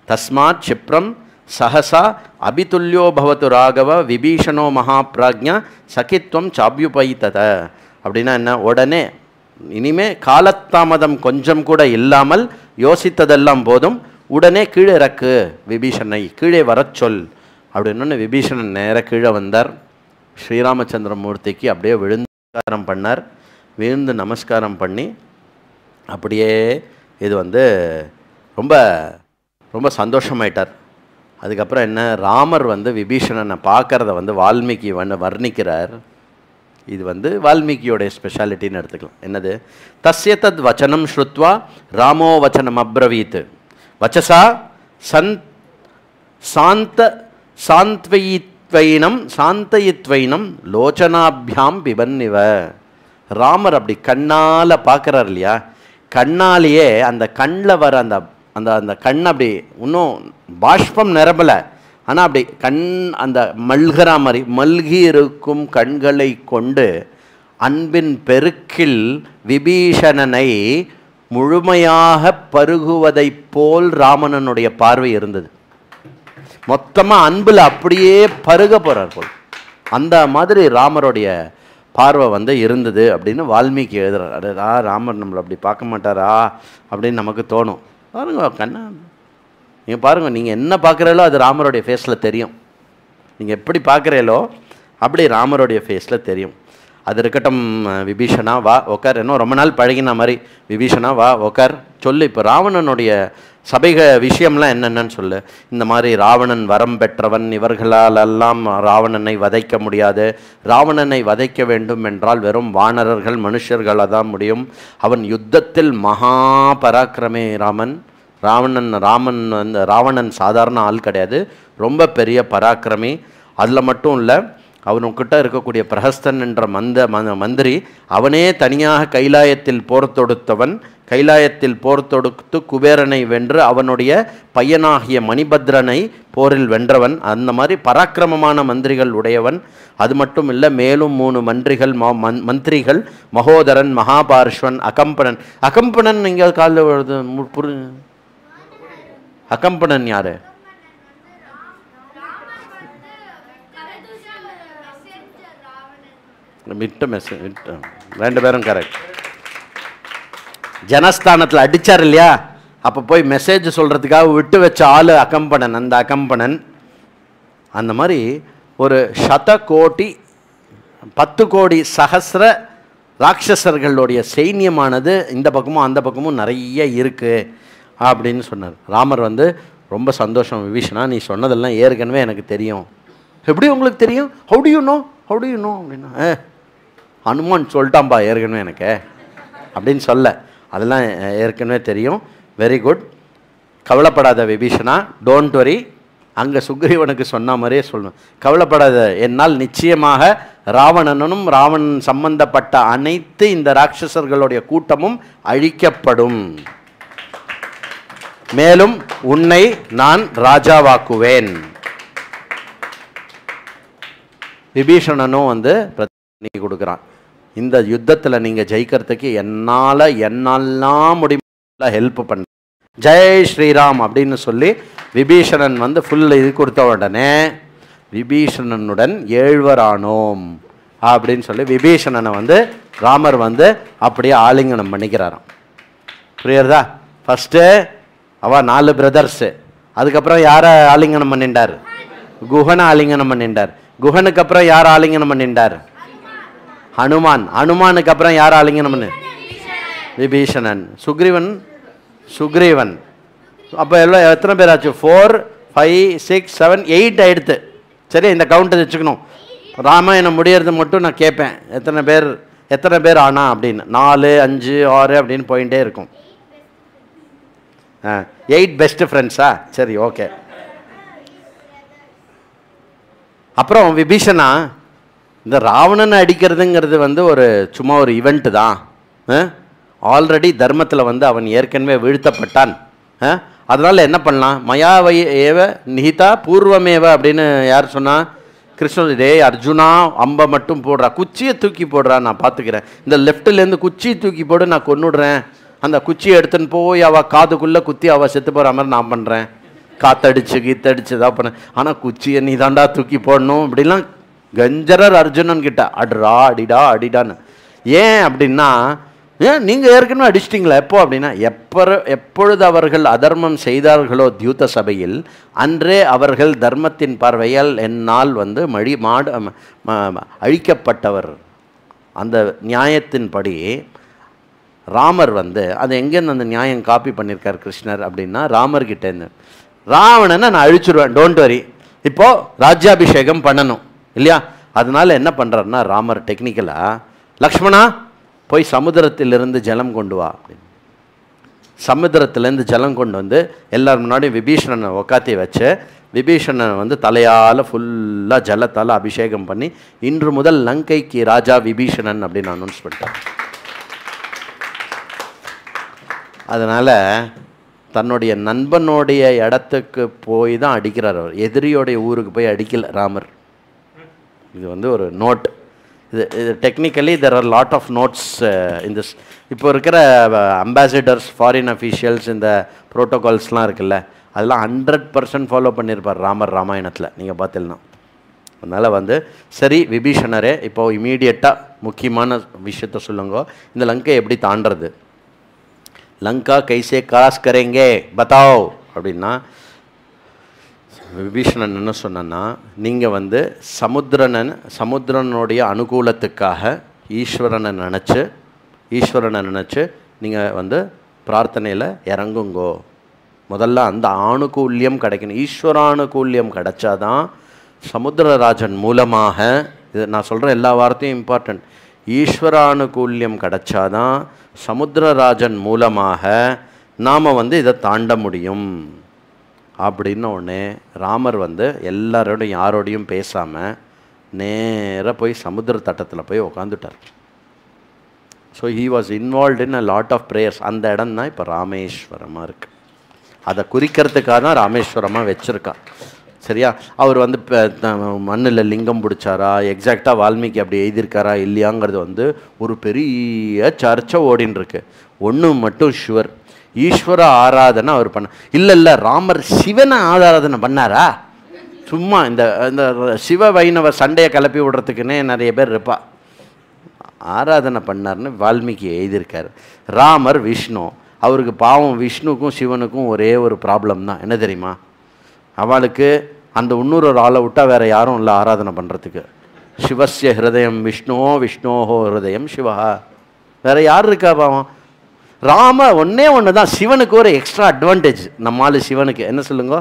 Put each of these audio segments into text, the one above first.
தஸ்மாத் க்ஷிப்ரம் சஹசா அபிதுல்யோ பவத்து ராகவ விபீஷணோ மகாபிராஜ்ஞா சகித்வம் சாப்யுபைத்தத அப்படின்னா என்ன உடனே இனிமே காலத்தாமதம் கொஞ்சம் கூட இல்லாமல் யோசித்ததெல்லாம் போதும் உடனே கீழே இறக்கு விபீஷணை கீழே வரச் சொல் அப்படின்னு விபீஷணன் நேர கீழே வந்தார் ஸ்ரீராமச்சந்திரமூர்த்திக்கு அப்படியே விழுந்து நமஸ்காரம் பண்ணார் விழுந்து நமஸ்காரம் பண்ணி அப்படியே இது வந்து ரொம்ப ரொம்ப சந்தோஷமாயிட்டார் அதுக்கப்புறம் என்ன ராமர் வந்து விபீஷணனை பார்க்கறத வந்து வால்மீகி வந்து வர்ணிக்கிறார் இது வந்து வால்மீகியோடைய ஸ்பெஷாலிட்டின்னு எடுத்துக்கலாம் என்னது தஸ்ய தத் வச்சனம் ஸ்ருத்வா ராமோ வச்சனம் அப்ரவீத் வச்சசா சந்த் சாந்த சாந்த்வயித்வைனம் சாந்தயித்வைனம் லோச்சனாபியாம் பிபன்னிவ ராமர் அப்படி கண்ணால் பார்க்குறார் இல்லையா கண்ணாலேயே அந்த கண்ணில் வர அந்த அந்த அந்த கண் அப்படி இன்னும் பாஷ்பம் நிரம்பலை ஆனால் அப்படி கண் அந்த மல்கிற மாதிரி மல்கி இருக்கும் கண்களை கொண்டு அன்பின் பெருக்கில் விபீஷணனை முழுமையாக பருகுவதைப் போல் ராமணனுடைய பார்வை இருந்தது மொத்தமாக அன்பில் அப்படியே பருக போகிறார் போல் அந்த மாதிரி ராமருடைய பார்வை வந்து இருந்தது அப்படின்னு வால்மீகி எழுதுறார் அடடா ராமர் நம்மளை அப்படி பார்க்க மாட்டாரா அப்படின்னு நமக்கு தோணும் பாருங்க கண்ணா நீங்கள் பாருங்கள் நீங்கள் என்ன பார்க்குறீங்களோ அது ராமருடைய ஃபேஸில் தெரியும் நீங்கள் எப்படி பார்க்குறீங்களோ அப்படி ராமருடைய ஃபேஸில் தெரியும் அது இருக்கட்டும் அஹ், விபீஷணா வா உக்கார் இன்னும் ரொம்ப நாள் பழகின மாதிரி விபீஷணா வா உக்கார் சொல்லு இப்போ ராவணனுடைய சபைக விஷயம்லாம் என்னென்னு சொல்லு இந்த மாதிரி ராவணன் வரம் பெற்றவன் இவர்களாலெல்லாம் ராவணனை வதைக்க முடியாது ராவணனை வதைக்க வேண்டும் என்றால் வெறும் வானரர்கள் மனுஷர்களாக தான் முடியும் அவன் யுத்தத்தில் மகா பராக்கிரமே ராமன் ராவணன் ராமன் வந்து ராவணன் சாதாரண ஆள் கிடையாது ரொம்ப பெரிய பராக்கிரமி அதில் மட்டும் இல்லை அவனுக்கிட்ட இருக்கக்கூடிய பிரஹஸ்தன் என்ற மந்த ம- மந்திரி அவனே தனியாக கைலாயத்தில் போர் தொடுத்தவன் கைலாயத்தில் போர் தொடுத்து குபேரனை வென்று அவனுடைய பையனாகிய மணிபத்ரனை போரில் வென்றவன் அந்த மாதிரி பராக்கிரமமான மந்திரிகள் உடையவன் அது மட்டும் இல்லை மேலும் மூணு மந்திரிகள் ம- மந்- மந்திரிகள் மகோதரன் மகாபார்ஷ்வன் அகம்பனன் அகம்பனன் எங்கேயாவது காலில் வருது மு- புரி அகம்பனன் யாரு விட்ட மெசேஜ் விட்ட ரெண்டு பேரும் கரெக்ட் ஜனஸ்தானத்தில் அடிச்சார் இல்லையா அப்போ போய் மெசேஜ் சொல்கிறதுக்காக விட்டு வச்ச ஆள் அகம்பனன் அந்த அகம்பனன் அந்த மாதிரி ஒரு சத கோடி பத்து கோடி சகஸ்ர ராட்சசர்களுடைய சைன்யமானது இந்த பக்கமும் அந்த பக்கமும் நிறைய இருக்குது அப்படின்னு சொன்னார் ராமர் வந்து ரொம்ப சந்தோஷம் விபீஷணா நீ சொன்னதெல்லாம் ஏற்கனவே எனக்கு தெரியும் எப்படி உங்களுக்கு தெரியும் how do you know how do you know அப்படின்னா ஏ ஹனுமான் சொல்லிட்டான்பா ஏற்கனவே எனக்கு அப்படின்னு சொல்ல அதெல்லாம் அஹ், ஏற்கனவே தெரியும் வெரி குட் கவலைப்படாத விபீஷணா டோன்ட் வரி அங்கே சுக்ரீவனுக்கு சொன்ன மாதிரியே சொல்லணும் கவலைப்படாத என்னால் நிச்சயமாக ராவணனும் ராவணன் சம்பந்தப்பட்ட அனைத்து இந்த ராட்சசர்களுடைய கூட்டமும் அழிக்கப்படும் மேலும் உன்னை நான் ராஜாவாக்குவேன் விபீஷணனும் வந்து பிரச்சனை கொடுக்குறான் இந்த யுத்தத்தில் நீங்கள் ஜெயிக்கிறதுக்கு என்னால் என்னாலாம் முடியல ஹெல்ப் பண்ண ஜெய் ஸ்ரீராம் அப்படின்னு சொல்லி விபீஷணன் வந்து ஃபுல் இது கொடுத்த உடனே விபீஷணனுடன் ஏழ்வரானோம் அப்படின்னு சொல்லி விபீஷணனை வந்து ராமர் வந்து அப்படியே ஆலிங்கனம் பண்ணிக்கிறாராம் புரியுறதா ஃபஸ்ட்டு அவ நாலு பிரதர்ஸு அதுக்கப்புறம் யாரை ஆலிங்கனம் பண்ணிண்டார் குஹனை ஆலிங்கனம் பண்ணிண்டார் குஹனுக்கு அப்புறம் யார் ஆலிங்கனம் பண்ணிண்டார் ஹனுமான் ஹனுமானுக்கு அப்புறம் யார் ஆலிங்கனம் பண்ணு விபீஷணன் சுக்ரீவன் சுக்ரீவன் அப்போ எல்லாம் எத்தனை பேர் ஆச்சு four five six seven eight ஆயிடுத்து சரி இந்த கவுண்ட்டை வச்சுக்கணும் ராமாயணம் முடியறது மட்டும் நான் கேட்பேன் எத்தனை பேர் எத்தனை பேர் ஆனா அப்படின்னு நாலு அஞ்சு ஆறு அப்படின்னு போயிட்டே இருக்கும் ஆ எயிட் பெஸ்ட் ஃப்ரெண்ட்ஸா சரி ஓகே அப்புறம் விபீஷணா இந்த ராவணனை அடிக்கிறதுங்கிறது வந்து ஒரு சும்மா ஒரு ஈவெண்ட்டு தான் ஆல்ரெடி தர்மத்தில் வந்து அவன் ஏற்கனவே வீழ்த்தப்பட்டான் அதனால் என்ன பண்ணலாம் மயாவை ஏவ நிகிதா பூர்வமேவ அப்படின்னு யார் சொன்னா கிருஷ்ணன் டேய் அர்ஜுனா அம்பை மட்டும் போடுறா குச்சியை தூக்கி போடுறா நான் பார்த்துக்கிறேன் இந்த லெஃப்ட்லேருந்து குச்சியை தூக்கி போடு நான் கொன்னுடுறேன் அந்த குச்சியை எடுத்துன்னு போய் அவள் காதுக்குள்ளே குத்தி அவள் செத்து போகிற மாதிரி நான் பண்ணுறேன் காத்தடிச்சு கீத்தடிச்சு தான் பண்ண ஆனால் குச்சியை நீ தாண்டா தூக்கி போடணும் இப்படிலாம் கஞ்சரர் அர்ஜுனன் கிட்ட அடிடா அடிடா அடிடான்னு ஏன் அப்படின்னா ஏன் நீங்கள் ஏற்கனவே அடிச்சிட்டிங்களா எப்போ அப்படின்னா எப்போ எப்பொழுது அவர்கள் அதர்மம் செய்தார்களோ தியூத சபையில் அன்றே அவர்கள் தர்மத்தின் பார்வையால் என்னால் வந்து மழி மாடு ம- ம- அழிக்கப்பட்டவர் அந்த நியாயத்தின்படி ராமர் வந்து அது எங்கேருந்து அந்த நியாயம் காப்பி பண்ணியிருக்கார் கிருஷ்ணர் அப்படின்னா ராமர்கிட்டேருந்து ராவணனை நான் அழிச்சிருவேன் டோன்ட் வரி இப்போ ராஜ்யாபிஷேகம் பண்ணணும் இல்லையா அதனால என்ன பண்ணுறாருன்னா ராமர் டெக்னிக்கலாக லக்ஷ்மணா போய் சமுத்திரத்திலிருந்து ஜலம் கொண்டு வா அப்படின்னு சமுத்திரத்திலேருந்து ஜலம் கொண்டு வந்து எல்லார் முன்னாடியும் விபீஷணனை உக்காத்தி வச்சு விபீஷணனை வந்து தலையால் ஃபுல்லாக ஜலத்தால் அபிஷேகம் பண்ணி இன்று முதல் லங்கைக்கு ராஜா விபீஷணன் அப்படின்னு அனௌன்ஸ் பண்ணிட்டார் அதனால் தன்னுடைய நண்பனுடைய இடத்துக்கு போய் தான் அடிக்கிறார் அவர் எதிரியோடைய ஊருக்கு போய் அடிக்கல ராமர் இது வந்து ஒரு நோட் இது இது technically there are lot of notes இந்த இப்போ இருக்கிற அம்பாசிடர்ஸ் ஃபாரின் அஃபீஷியல்ஸ் இந்த ப்ரோட்டோகால்ஸ்லாம் இருக்குல்ல அதெல்லாம் ஹண்ட்ரட் பர்சன்ட் ஃபாலோ பண்ணியிருப்பார் ராமர் ராமாயணத்தில் நீங்கள் பார்த்தீங்கன்னா அதனால் வந்து சரி விபீஷணரே இப்போ இமீடியட்டாக முக்கியமான விஷயத்த சொல்லுங்க இந்த லங்கை எப்படி தாண்டுறது லங்கா கைசே கிராஸ் கரேங்கே பத்தாவ் அப்படின்னா விபீஷணன் என்ன சொன்னா நீங்கள் வந்து சமுத்திரனன் சமுத்திரனுடைய அனுகூலத்துக்காக ஈஸ்வரனை நினச்சி ஈஸ்வரனை நினச்சி நீங்கள் வந்து பிரார்த்தனையில் இறங்குங்கோ முதல்ல அந்த ஆணுகூல்யம் கிடைக்கணும் ஈஸ்வரானுகூல்யம் கிடைச்சாதான் சமுத்திரராஜன் மூலமாக இது நான் சொல்கிற எல்லா வார்த்தையும் இம்பார்ட்டன்ட் ஈஸ்வரானுகூல்யம் கிடைச்சாதான் சமுத்திரராஜன் மூலமாக நாம் வந்து இதை தாண்ட முடியும் அப்படின்ன உடனே ராமர் வந்து எல்லாரோடையும் யாரோடையும் பேசாமல் நேராக போய் சமுத்திர தட்டத்தில் போய் உக்காந்துட்டார் so he was involve in a lot of prayers அந்த இடம் தான் இப்போ ராமேஸ்வரமாக இருக்குது அதை குறிக்கிறதுக்காக தான் ராமேஸ்வரமாக வச்சுருக்கா சரியா அவர் வந்து மண்ணில் லிங்கம் பிடிச்சாரா எக்ஸாக்டாக வால்மீகி அப்படி எழுதியிருக்காரா இல்லையாங்கிறது வந்து ஒரு பெரிய சர்ச்சை ஓடின்னு இருக்கு ஒன்று மட்டும் ஷுவர் ஈஸ்வர ஆராதனை அவர் பண்ண இல்லை இல்லை ராமர் சிவனை ஆராதனை பண்ணாரா சும்மா இந்த இந்த சிவ வைணவ சண்டையை கிளப்பி விடுறதுக்குன்னே நிறைய பேர் இருப்பா ஆராதனை பண்ணார்னு வால்மீகி எழுதியிருக்காரு ராமர் விஷ்ணு அவருக்கு பாவம் விஷ்ணுக்கும் சிவனுக்கும் ஒரே ஒரு ப்ராப்ளம் தான் என்ன தெரியுமா அவளுக்கு அந்த இன்னொரு ஒரு ஆளை விட்டால் வேற யாரும் இல்லை ஆராதனை பண்ணுறதுக்கு சிவஸ்ய ஹிருதயம் விஷ்ணுவோ விஷ்ணோஹோ ஹிருதயம் சிவா வேற யார் இருக்கா பாவம் ராம ஒன்னே ஒன்று தான் சிவனுக்கு ஒரு எக்ஸ்ட்ரா அட்வான்டேஜ் நம்மால் சிவனுக்கு என்ன சொல்லுங்க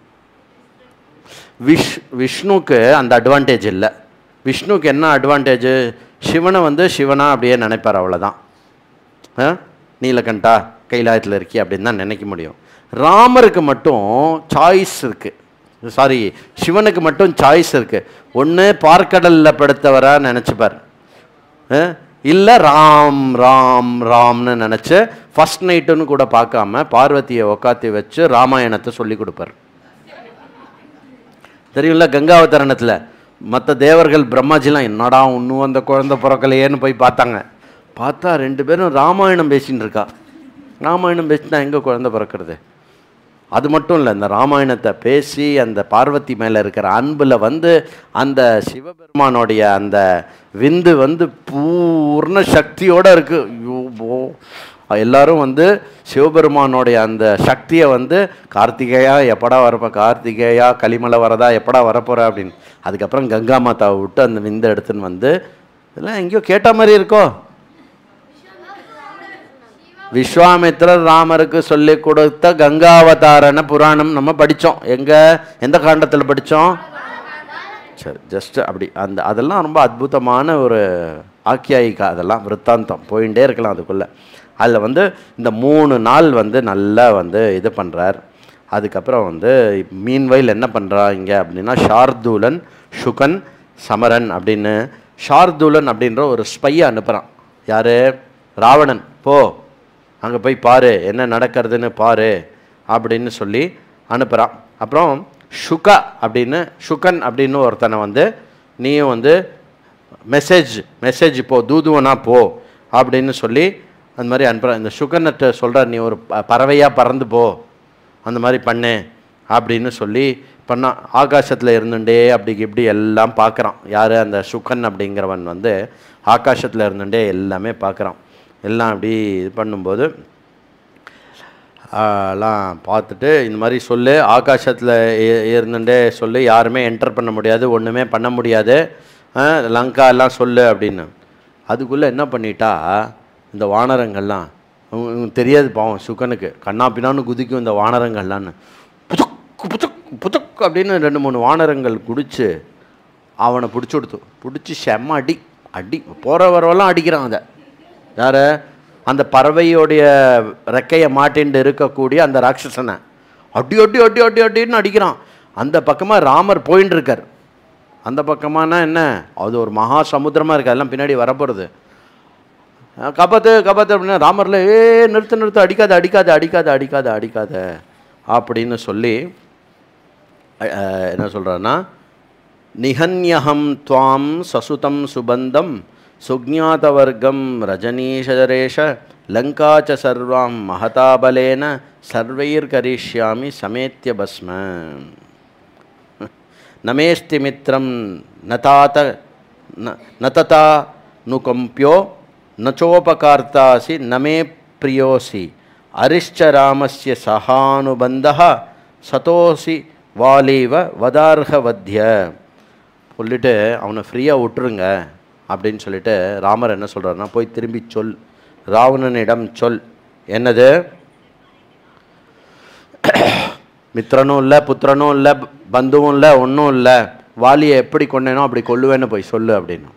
விஷ் விஷ்ணுக்கு அந்த அட்வான்டேஜ் இல்லை விஷ்ணுக்கு என்ன அட்வான்டேஜ் சிவனை வந்து சிவனா அப்படியே நினைப்பார் அவ்வளோதான் ஆ? நீலகண்டா கைலாயத்தில் இருக்கி அப்படின்னு தான் நினைக்க முடியும் ராமருக்கு மட்டும் சாய்ஸ் இருக்குது சாரி சிவனுக்கு மட்டும் சாய்ஸ் இருக்குது ஒன்று பார்க்கடலில் படுத்தவரா நினச்சிப்பார் இல்லை ராம் ராம் ராம்னு நினச்சி ஃபஸ்ட் நைட்டுன்னு கூட பார்க்காம பார்வதியை உக்காத்தி வச்சு ராமாயணத்தை சொல்லி கொடுப்பார் தெரியும்ல கங்காவதரணத்தில் மற்ற தேவர்கள் பிரம்மாஜிலாம் என்னடா இன்னும் அந்த குழந்தை பிறக்கலையேன்னு போய் பார்த்தாங்க பார்த்தா ரெண்டு பேரும் ராமாயணம் பேசின்னு இருக்கா ராமாயணம் பேசினா எங்கே குழந்தை பிறக்கிறது அது மட்டும் இல்லை இந்த ராமாயணத்தை பேசி அந்த பார்வதி மேலே இருக்கிற அன்பில் வந்து அந்த சிவபெருமானுடைய அந்த விந்து வந்து பூர்ண சக்தியோடு இருக்குது ஐயோ, போ. எல்லாரும் வந்து சிவபெருமானுடைய அந்த சக்தியை வந்து கார்த்திகேயா எப்படா வரப்போ கார்த்திகேயா களிமலை வரதா எப்படா வரப்போற அப்படின்னு அதுக்கப்புறம் கங்கா மாதாவை விட்டு அந்த விந்து எடுத்துன்னு வந்து இதெல்லாம் எங்கேயோ கேட்ட மாதிரி இருக்கோ விஸ்வாமித்ரர் ராமருக்கு சொல்லி கொடுத்த கங்காவதாரண புராணம் நம்ம படித்தோம் எங்க எந்த காண்டத்தில் படித்தோம் சரி ஜஸ்ட் அப்படி அந்த அதெல்லாம் ரொம்ப அற்புதமான ஒரு ஆக்கியாயிக்கா அதெல்லாம் விற்த்தாந்தம் போயிட்டே இருக்கலாம் அதுக்குள்ளே அதில் வந்து இந்த மூணு நாள் வந்து நல்லா வந்து இது பண்ணுறார் அதுக்கப்புறம் வந்து மீன்வயல் என்ன பண்ணுறா இங்கே அப்படின்னா ஷார்தூலன் சுகன் சமரன் அப்படின்னு ஷார்தூலன் அப்படின்ற ஒரு ஸ்பையை அனுப்புகிறான் யார் ராவணன் போ அங்கே போய் பாரு என்ன நடக்கிறதுன்னு பாரு அப்படின்னு சொல்லி அனுப்புகிறான் அப்புறம் சுகா அப்படின்னு சுகன் அப்படின்னு ஒருத்தனை வந்து நீயும் வந்து மெசேஜ் மெசேஜ் போ தூதுவனா போ அப்படின்னு சொல்லி அந்த மாதிரி அனுப்புகிறான் இந்த சுகன்கிட்ட சொல்கிறார் நீ ஒரு ப- பறவையா பறந்து போ அந்த மாதிரி பண்ணு அப்படின்னு சொல்லி பண்ணா ஆகாசத்தில் இருந்துட்டே அப்படி இப்படி எல்லாம் பார்க்குறான் யார் அந்த சுகன் அப்படிங்கிறவன் வந்து ஆகாசத்தில் இருந்துட்டே எல்லாமே பார்க்குறான் எல்லாம் அப்படி இது பண்ணும்போது எல்லாம் பார்த்துட்டு இந்த மாதிரி சொல்லு ஆகாசத்தில் இருந்துட்டே சொல்லு யாருமே என்டர் பண்ண முடியாது ஒன்றுமே பண்ண முடியாது ஆ, லங்கா எல்லாம் சொல்லு அப்படின்னு அதுக்குள்ளே என்ன பண்ணிட்டா இந்த வானரங்கள்லாம் உங்க- உங்க தெரியாது பாவம் சுகனுக்கு கண்ணா பின்னான்னு குதிக்கும் இந்த வானரங்கள்லான்னு புதுக் புதுக் புதுக் அப்படின்னு ரெண்டு மூணு வானரங்கள் குடிச்சு அவனை பிடிச்சி கொடுத்து பிடிச்சி செம்ம அடி அடி போகிற வரவெல்லாம் அடிக்கிறான் அதை யார் அந்த பறவையோடைய ரெக்கையை மாட்டின்ட்டு இருக்கக்கூடிய அந்த ராட்சசனை அடி அடி அடி அடி அடின்னு அடிக்கிறான் அந்த பக்கமாக ராமர் போயின்னு இருக்கார் அந்த பக்கமானா என்ன அது ஒரு மகா சமுத்திரமாக இருக்கு அதெல்லாம் பின்னாடி வரப்போகிறது கபத்து கபத்து அப்படின்னா ராமரில் ஏ நிறுத்து நிறுத்து அடிக்காத அடிக்காத அடிக்காத அடிக்காத அடிக்காத அப்படின்னு சொல்லி அஹ், அஹ், என்ன சொல்கிறான்னா நிஹன்யஹம் துவாம் சசுதம் சுபந்தம் சுஜாதவர்க்கம் ரஜனீஷரேஷ லங்கா ச சர்வாம் மகதாபலேன சர்வைர் கரிஷ்யாமி சமேத்திய பஸ்ம நமேஸ்தி மித்திரம் நதாத ந- நததா நுகம்பியோ நச்சோபகார்த்தாசி நமே பிரியோசி அரிஷ்ட ராமஸ்ய சகானுபந்தः சதோசி வாலீவ வதார்ஹ வத்ய சொல்லிட்டு அவனை ஃப்ரீயாக விட்டுருங்க அப்படின்னு சொல்லிட்டு ராமர் என்ன சொல்கிறாருன்னா போய் திரும்பி சொல் ராவணனிடம் சொல் என்னது மித்திரனும் இல்லை புத்திரனும் இல்லை பந்துவும் இல்லை ஒன்றும் இல்லை வாலியை எப்படி கொண்டேனோ அப்படி கொல்லுவேன்னு போய் சொல்லு அப்படின்னு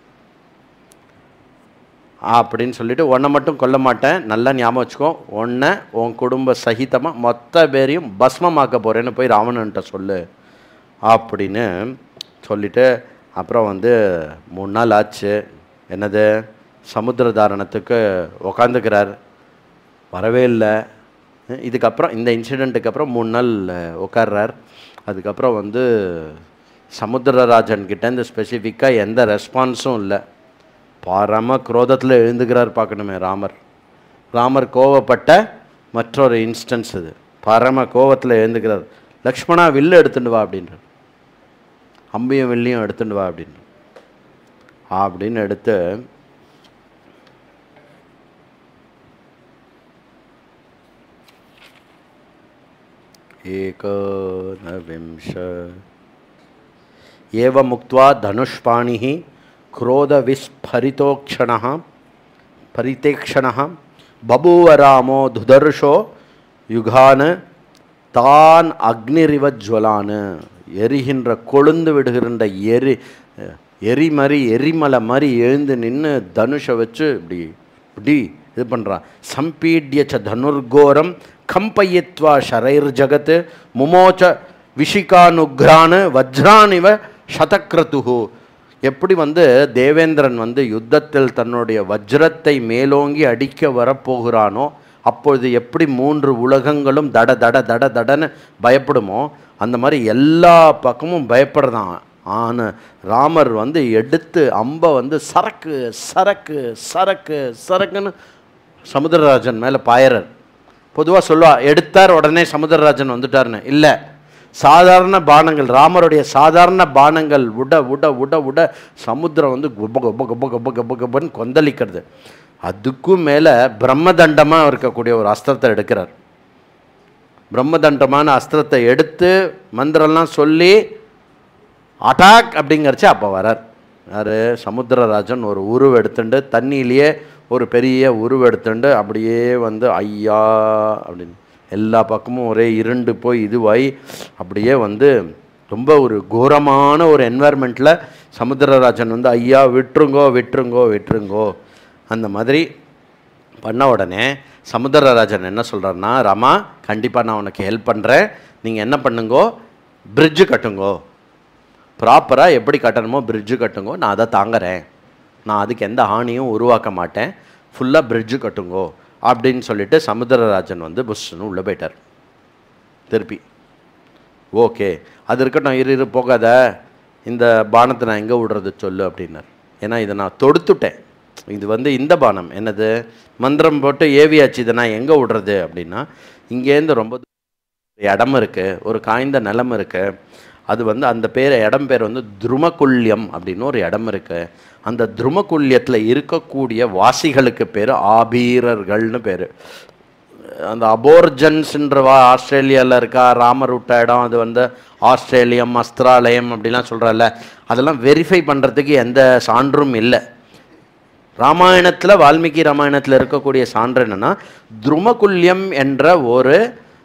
அப்படின்னு சொல்லிட்டு உன்னை மட்டும் கொல்ல மாட்டேன் நல்லா ஞாபகம் வச்சுக்கோ உன்னை உன் குடும்ப சகிதமாக மொத்த பேரையும் பஸ்மமாக்க போகிறேன்னு போய் ராவணன்ட்ட சொல்லு அப்படின்னு சொல்லிட்டு அப்புறம் வந்து மூணு நாள் ஆச்சு என்னது சமுத்திர தாரணத்துக்கு உக்காந்துக்கிறார் வரவே இல்லை இதுக்கப்புறம் இந்த இன்சிடெண்ட்டுக்கு அப்புறம் மூணு நாள் உட்கார்றார் அதுக்கப்புறம் வந்து சமுத்திரராஜன் கிட்ட இந்த ஸ்பெசிஃபிக்காக எந்த ரெஸ்பான்ஸும் இல்லை பாராம குரோதத்தில் எழுந்துக்கிறார் பார்க்கணுமே ராமர் ராமர் கோவப்பட்ட மற்றொரு இன்ஸ்டன்ஸ் இது பரம கோவத்தில் எழுந்துக்கிறார் லக்ஷ்மணா வில்லு எடுத்துட்டு வா அப்படின்றார் அம்பியும் வில்லையும் எடுத்துட்டு வா அப்படின்னு அப்படின்னு எடுத்து एकोनविंश एवमुक्त्वा धनुष्पाणिः क्रोधविस्फरितोक्षणः परितेक्षणः बभूव रामो दुदर्शो யுகான் தான் அக்னிரிவ ஜுவலான் எரிகின்ற கொழுந்து விடுகின்ற எரி எரி மாதிரி எரிமலை மாதிரி எழுந்து நின்று தனுஷை வச்சு இப்படி இப்படி இது பண்ணுறான் சம்பீட்ய ச தனுர்கோரம் கம்பயித்வா ஷரைர் ஜகத் முமோச்ச விஷிகானுக்ரான் வஜ்ரானிவ சதக்ரதுகு எப்படி வந்து தேவேந்திரன் வந்து யுத்தத்தில் தன்னுடைய வஜ்ரத்தை மேலோங்கி அடிக்க வரப்போகிறானோ அப்பொழுது எப்படி மூன்று உலகங்களும் தட தட தட தடன்னு பயப்படுமோ அந்த மாதிரி எல்லா பக்கமும் பயப்படுறதான் ஆன ராமர் வந்து எடுத்து அம்பை வந்து சரக்கு சரக்கு சரக்கு சரக்குன்னு சமுத்திரராஜன் மேலே பாயறார் பொதுவாக சொல்லுவா எடுத்தார் உடனே சமுத்திரராஜன் வந்துட்டார்னு இல்லை சாதாரண பானங்கள் ராமருடைய சாதாரண பானங்கள் உட உட உட உட சமுத்திரம் வந்து குப குப குப குப குப குபன்னு கொந்தளிக்கிறது அதுக்கும் மேலே பிரம்மதண்டமாக இருக்கக்கூடிய ஒரு அஸ்திரத்தை எடுக்கிறார் பிரம்மதண்டமான அஸ்திரத்தை எடுத்து மந்திரம்லாம் சொல்லி அட்டாக் அப்படிங்கிறச்சு அப்போ வரார் யார் சமுத்திரராஜன் ஒரு உருவ எடுத்துண்டு தண்ணியிலேயே ஒரு பெரிய உருவ எடுத்துண்டு அப்படியே வந்து ஐயா அப்படின்னு எல்லா பக்கமும் ஒரே இருண்டு போய் இதுவாகி அப்படியே வந்து ரொம்ப ஒரு கோரமான ஒரு என்வாயர்மெண்ட்டில் சமுத்திரராஜன் வந்து ஐயா விட்டுருங்கோ விட்டுருங்கோ விட்டுருங்கோ அந்த மாதிரி பண்ண உடனே சமுத்திரராஜன் என்ன சொல்கிறாருன்னா ராமா கண்டிப்பாக நான் உனக்கு ஹெல்ப் பண்ணுறேன் நீங்கள் என்ன பண்ணுங்கோ பிரிட்ஜு கட்டுங்கோ ப்ராப்பராக எப்படி கட்டணுமோ பிரிட்ஜு கட்டுங்கோ நான் அதை தாங்குறேன் நான் அதுக்கு எந்த ஹானியும் உருவாக்க மாட்டேன் ஃபுல்லாக பிரிட்ஜு கட்டுங்கோ அப்படின்னு சொல்லிட்டு சமுத்திரராஜன் வந்து புஷ்னு உள்ளே போயிட்டார் திருப்பி ஓகே அது இருக்கட்டும் இரு இரு போகாத இந்த பானத்தை நான் எங்கே விடுறது சொல்லு அப்படின்னார் ஏன்னா இதை நான் தொடுத்துட்டேன் இது வந்து இந்த பானம் என்னது மந்திரம் போட்டு ஏவியாச்சு இதை நான் எங்கே விடுறது அப்படின்னா இங்கேருந்து ரொம்ப இடம் இருக்கு ஒரு காய்ந்த நிலம் இருக்கு அது வந்து அந்த பேர் இடம் பேர் வந்து துருமகுல்யம் அப்படின்னு ஒரு இடம் இருக்கு அந்த துருமகுல்யத்தில் இருக்கக்கூடிய வாசிகளுக்கு பேர் ஆபீரர்கள்னு பேர் அந்த அபோர்ஜன்ஸ்ன்றவா ஆஸ்திரேலியாவில் இருக்கா ராமர் விட்ட இடம் அது வந்து ஆஸ்திரேலியம் அஸ்திராலயம் அப்படிலாம் சொல்கிறல்ல அதெல்லாம் வெரிஃபை பண்ணுறதுக்கு எந்த சான்றும் இல்லை ராமாயணத்தில் வால்மீகி ராமாயணத்தில் இருக்கக்கூடிய சான்று என்னன்னா துருமகுல்யம் என்ற ஒரு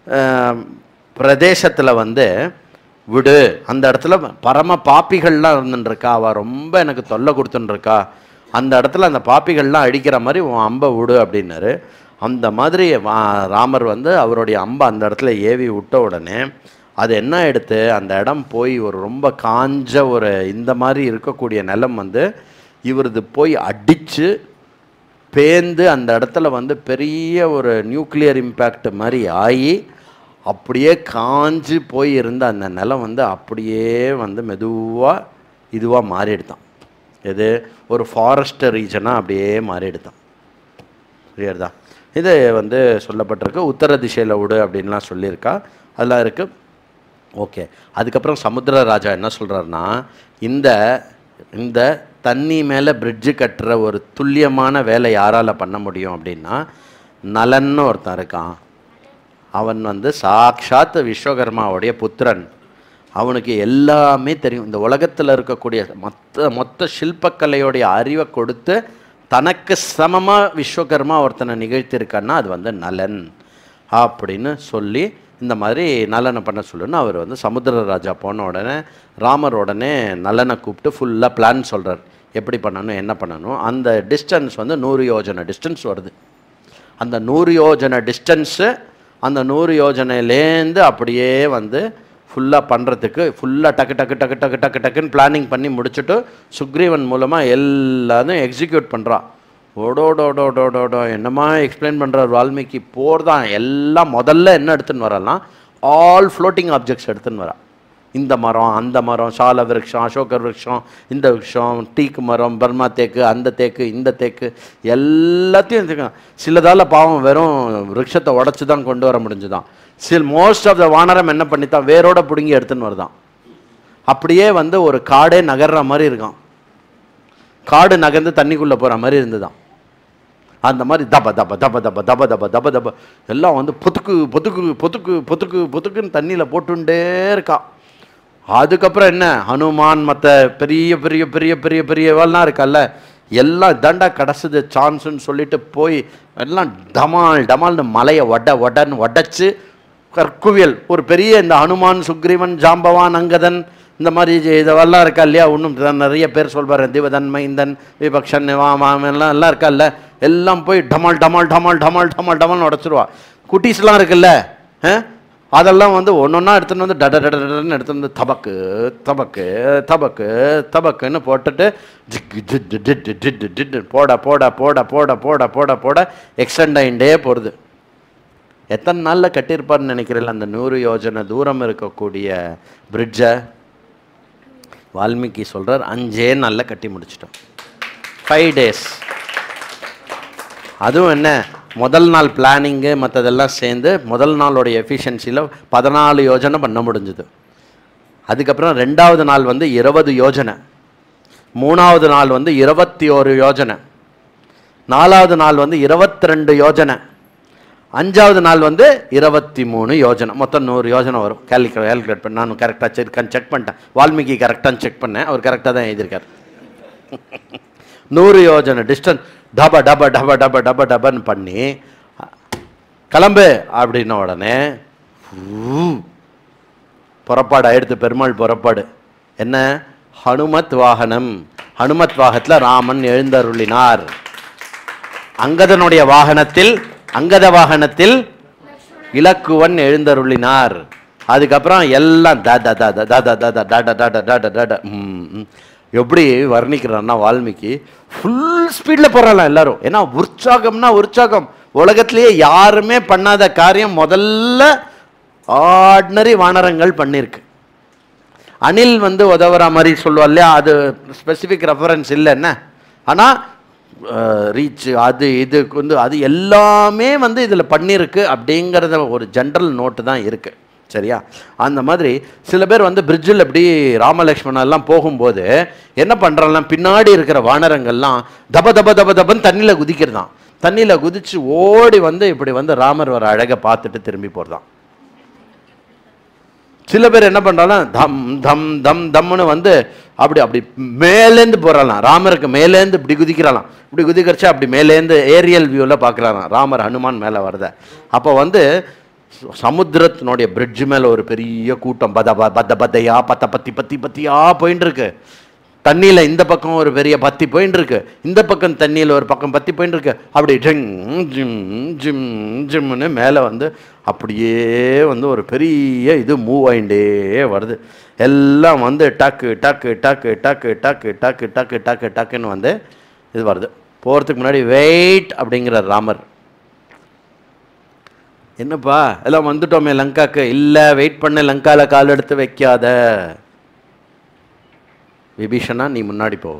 பிரதேசத்தில் வந்து விடு அந்த இடத்துல பரம பாப்பிகள்லாம் இருந்துருக்கா அவள் ரொம்ப எனக்கு தொல்லை கொடுத்துட்டுருக்கா அந்த இடத்துல அந்த பாப்பிகள்லாம் அடிக்கிற மாதிரி உன் அம்பை விடு அப்படின்னாரு அந்த மாதிரி வா- ராமர் வந்து அவருடைய அம்பை அந்த இடத்துல ஏவி விட்ட உடனே அது என்ன எடுத்து அந்த இடம் போய் ஒரு ரொம்ப காஞ்ச ஒரு இந்த மாதிரி இருக்கக்கூடிய நிலம் வந்து இவரது போய் அடித்து பேந்து அந்த இடத்துல வந்து பெரிய ஒரு நியூக்ளியர் இம்பேக்ட் மாதிரி ஆகி அப்படியே காஞ்சு போய் இருந்த அந்த நிலம் வந்து அப்படியே வந்து மெதுவாக இதுவாக மாறிடுதான் எது ஒரு ஃபாரஸ்ட் ரீஜனாக அப்படியே மாறிடுதான் புரியுறதா இது வந்து சொல்லப்பட்டிருக்கு உத்தர திசையில் விடு அப்படின்லாம் சொல்லியிருக்கா அதெல்லாம் இருக்குது ஓகே அதுக்கப்புறம் சமுத்திர ராஜா என்ன சொல்கிறாருன்னா இந்த இந்த தண்ணி மேலே பிரிட்ஜு கட்டுற ஒரு துல்லியமான வேலை யாரால் பண்ண முடியும் அப்படின்னா நலன்னு ஒருத்தன் இருக்கான் அவன் வந்து சாக்ஷாத் விஸ்வகர்மாவுடைய புத்திரன் அவனுக்கு எல்லாமே தெரியும் இந்த உலகத்தில் இருக்கக்கூடிய மொத்த மொத்த சில்பக்கலையோடைய அறிவை கொடுத்து தனக்கு சமமாக விஸ்வகர்மா ஒருத்தனை நிகழ்த்தியிருக்கான்னா அது வந்து நலன் அப்படின்னு சொல்லி இந்த மாதிரி நலனை பண்ண சொல்லுன்னு அவர் வந்து சமுத்திர ராஜா போன உடனே ராமர் உடனே நலனை கூப்பிட்டு ஃபுல்லாக பிளான் சொல்கிறார் எப்படி பண்ணணும் என்ன பண்ணணும் அந்த டிஸ்டன்ஸ் வந்து நூறு யோஜனை டிஸ்டன்ஸ் வருது அந்த நூறு யோஜனை டிஸ்டன்ஸு அந்த நூறு யோஜனையிலேருந்து அப்படியே வந்து ஃபுல்லாக பண்ணுறதுக்கு ஃபுல்லாக டக்கு டக்கு டக்கு டக்கு டக்கு டக்குன்னு பிளானிங் பண்ணி முடிச்சுட்டு சுக்ரீவன் மூலமாக எல்லாத்தையும் எக்ஸிக்யூட் பண்ணுறான் ஓடோடோடோடோடோ என்னமா எக்ஸ்பிளைன் பண்ணுறார் வால்மீகி போர் தான் எல்லாம் முதல்ல என்ன எடுத்துன்னு வரலாம் ஆல் ஃப்ளோட்டிங் ஆப்ஜெக்ட்ஸ் எடுத்துன்னு வரா இந்த மரம் அந்த மரம் சால விருட்சம் அசோக விருட்சம் இந்த விருட்சம் டீக்கு மரம் பர்மா தேக்கு அந்த தேக்கு இந்த தேக்கு எல்லாத்தையும் எடுத்துக்கலாம் சிலதால் பாவம் வெறும் விருட்சத்தை உடச்சி தான் கொண்டு வர முடிஞ்சுதான் சில மோஸ்ட் ஆஃப் த வானரம் என்ன பண்ணித்தான் வேரோட பிடுங்கி எடுத்துன்னு வருதான் அப்படியே வந்து ஒரு காடே நகர்ற மாதிரி இருக்கான் காடு நகர்ந்து தண்ணிக்குள்ளே போகிற மாதிரி இருந்துதான் அந்த மாதிரி தப தப தப தப தப தப தப தப எல்லாம் வந்து பொத்துக்கு பொத்துக்கு பொத்துக்கு பொத்துக்கு பொத்துக்குன்னு தண்ணியில் போட்டுண்டே இருக்கா அதுக்கப்புறம் என்ன ஹனுமான் மற்ற பெரிய பெரிய பெரிய பெரிய பெரியவெல்லாம் இருக்கல்ல எல்லாம் தண்டா கிடச்சது சான்ஸ்னு சொல்லிட்டு போய் எல்லாம் டமால் டமால்னு மலையை வட வடன்னு உடச்சி கற்குவியல் ஒரு பெரிய இந்த ஹனுமான் சுக்ரீவன் ஜாம்பவான் அங்கதன் இந்த மாதிரி இது- இதெல்லாம் இருக்கா இல்லையா இன்னும் நிறைய பேர் சொல்வார் திவதன் மைந்தன் விபக்ஷன் வாமாம் எல்லாம் எல்லாம் இருக்கா எல்லாம் போய் டமால் டமால் டமால் டமால் டமால் டமால்னு உடச்சிருவா குட்டீஸ்லாம் இருக்குல்ல ஆ? அதெல்லாம் வந்து ஒன்றொன்னா எடுத்துன்னு வந்து டட டட டடன்னு எடுத்துன்னு வந்து தபக்கு தபக்கு தபக்கு தபக்குன்னு போட்டுட்டு ஜிக்கு ஜிட்டு டிட்டு டிட்டு டிட்டு போட போட போட போட போட போட போட எக்ஸ்டெண்ட் ஆகிண்டே போகிறது எத்தனை நாளில் கட்டியிருப்பார்னு நினைக்கிறேன் அந்த நூறு யோஜனை தூரம் இருக்கக்கூடிய பிரிட்ஜை வால்மீகி சொல்றார் அஞ்சே நாளில் கட்டி முடிச்சிட்டோம் ஃபைவ் டேஸ் அதுவும் என்ன முதல் நாள் பிளானிங்கு மற்றதெல்லாம் சேர்ந்து முதல் நாளோடைய எஃபிஷியன்சியில் பதினாலு யோஜனை பண்ண முடிஞ்சுது அதுக்கப்புறம் ரெண்டாவது நாள் வந்து இருபது யோஜனை மூணாவது நாள் வந்து இருபத்தி ஒரு யோஜனை நாலாவது நாள் வந்து இருபத்தி ரெண்டு யோஜனை அஞ்சாவது நாள் வந்து இருபத்தி மூணு யோஜனை மொத்தம் நூறு யோஜனை வரும் கேல்குலேட் கேல்குலேட் பண்ண நான் கரெக்டாக செக் செக் பண்ணிட்டேன் வால்மீகி கரெக்டாக செக் பண்ணேன் அவர் கரெக்டாக தான் எழுதியிருக்கார் நூறு யோஜனை டிஸ்டன்ஸ் டப டப டப டப டப டபன்னு பண்ணி கிளம்பு அப்படின்ன உடனே ஊ, புறப்பாடு ஆயிடுத்து பெருமாள் புறப்பாடு என்ன ஹனுமத் வாகனம் ஹனுமத் வாகத்தில் ராமன் எழுந்தருளினார் அங்கதனுடைய வாகனத்தில் அங்கத வாகனத்தில் இலக்குவன் எழுந்தருளினார் அதுக்கப்புறம் எல்லாம் த த த த த த த த ட ட ட ட ட ட ட ம், ம். எப்படி வர்ணிக்கிறான்னா வால்மீகி ஃபுல் ஸ்பீடில் போகிறாலாம் எல்லாரும் ஏன்னா உற்சாகம்னா உற்சாகம் உலகத்திலேயே யாருமே பண்ணாத காரியம் முதல்ல ஆர்டினரி வானரங்கள் பண்ணியிருக்கு அணில் வந்து உதவுற மாதிரி சொல்லுவா இல்லையா அது ஸ்பெசிஃபிக் ரெஃபரன்ஸ் இல்லை என்ன ஆனால் ரீச் அது இது வந்து அது எல்லாமே வந்து இதில் பண்ணியிருக்கு அப்படிங்கிறத ஒரு ஜென்ரல் நோட்டு தான் இருக்குது சரியா அந்த மாதிரி சில பேர் வந்து பிரிட்ஜில் இப்படி ராமலக்ஷ்மணன் எல்லாம் போகும்போது என்ன பண்ணுறாங்கன்னா பின்னாடி இருக்கிற வானரங்கள்லாம் தப தப தப தபன்னு தண்ணியில் குதிக்கிறதாம் தண்ணியில் குதிச்சு ஓடி வந்து இப்படி வந்து ராமர் வர அழகை பார்த்துட்டு திரும்பி போகிறதாம் சில பேர் என்ன பண்றாங்கன்னா தம் தம் தம் தம்னு வந்து அப்படி அப்படி மேலேந்து போறாளாம் ராமருக்கு மேலேந்து இப்படி குதிக்கிறாளாம் இப்படி குதிக்கிறச்சா அப்படி மேலேந்து ஏரியல் வியூவில் பார்க்கறாராம் ராமர் ஹனுமான் மேலே வருத அப்போ வந்து ச- சமுத்திரத்தினுடைய பிரிட்ஜ் மேலே ஒரு பெரிய கூட்டம் பத ப- பத்த பத்தையா பத்த பத்தி பத்தி பத்தியா போயின்னு இருக்கு தண்ணியில் இந்த பக்கம் ஒரு பெரிய பத்தி போயின்னு இருக்கு இந்த பக்கம் தண்ணியில் ஒரு பக்கம் பத்தி போயின்னு இருக்கு அப்படி ஜிங் ஜிம் ஜிம் ஜிம்னு மேலே வந்து அப்படியே வந்து ஒரு பெரிய இது மூவ் ஆயிண்டே வருது எல்லாம் வந்து டக்கு டக்கு டக்கு டக்கு டக்கு டக்கு டக்கு டக்கு டக்குன்னு வந்து இது வருது போகிறதுக்கு முன்னாடி வெயிட் அப்படிங்கிற ராமர் என்னப்பா எல்லாம் வந்துட்டோமே லங்காக்கு இல்லை வெயிட் பண்ண லங்கால கால் எடுத்து வைக்காத விபீஷணா நீ முன்னாடி போ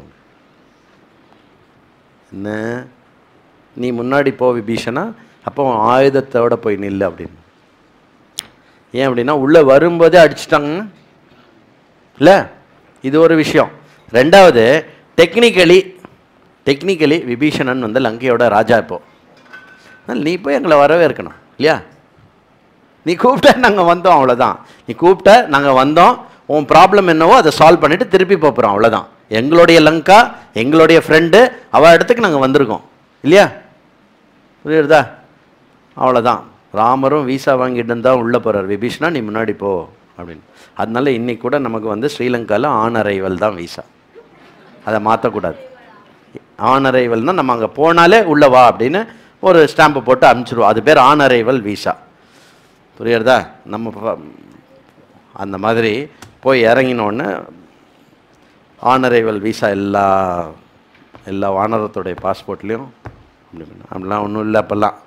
என்ன நீ முன்னாடி போ விபீஷணா அப்போ உன் ஆயுதத்தோட போய் நில்லு அப்படின்னு ஏன் அப்படின்னா உள்ளே வரும்போதே அடிச்சிட்டாங்க இல்லை இது ஒரு விஷயம் ரெண்டாவது டெக்னிக்கலி டெக்னிக்கலி விபீஷணன் வந்து லங்கையோட ராஜா இப்போ அதனால நீ போய் எங்களை வரவேற்கணும் இல்லையா நீ கூப்பிட்ட நாங்கள் வந்தோம் அவ்வளோதான் நீ கூப்பிட்ட நாங்கள் வந்தோம் உன் ப்ராப்ளம் என்னவோ அதை சால்வ் பண்ணிட்டு திருப்பி போகிறோம் அவ்வளோதான் எங்களுடைய லங்கா எங்களுடைய ஃப்ரெண்டு அவள் இடத்துக்கு நாங்கள் வந்திருக்கோம் இல்லையா புரியுறதா அவ்வளோதான் ராமரும் வீசா வாங்கிட்டு இருந்தால் உள்ளே போகிறார் விபீஷ்ணா நீ முன்னாடி போ அப்படின்னு அதனால இன்னைக்கு கூட நமக்கு வந்து ஸ்ரீலங்காவில் ஆன் அரைவல் தான் வீசா அதை மாற்றக்கூடாது ஆன் அரைவல்னால் நம்ம அங்கே போனாலே உள்ளே வா அப்படின்னு ஒரு ஸ்டாம்பை போட்டு அனுப்பிச்சிடுவோம் அது பேர் ஆன் அரைவல் வீசா புரியுறதா நம்ம ப- அந்த மாதிரி போய் இறங்கினோடனே ஆனரைவல் வீசா எல்லா எல்லா வானரத்துடைய பாஸ்போர்ட்லேயும் அப்படி பண்ண- அப்படிலாம் ஒன்றும் இல்லை அப்போல்லாம்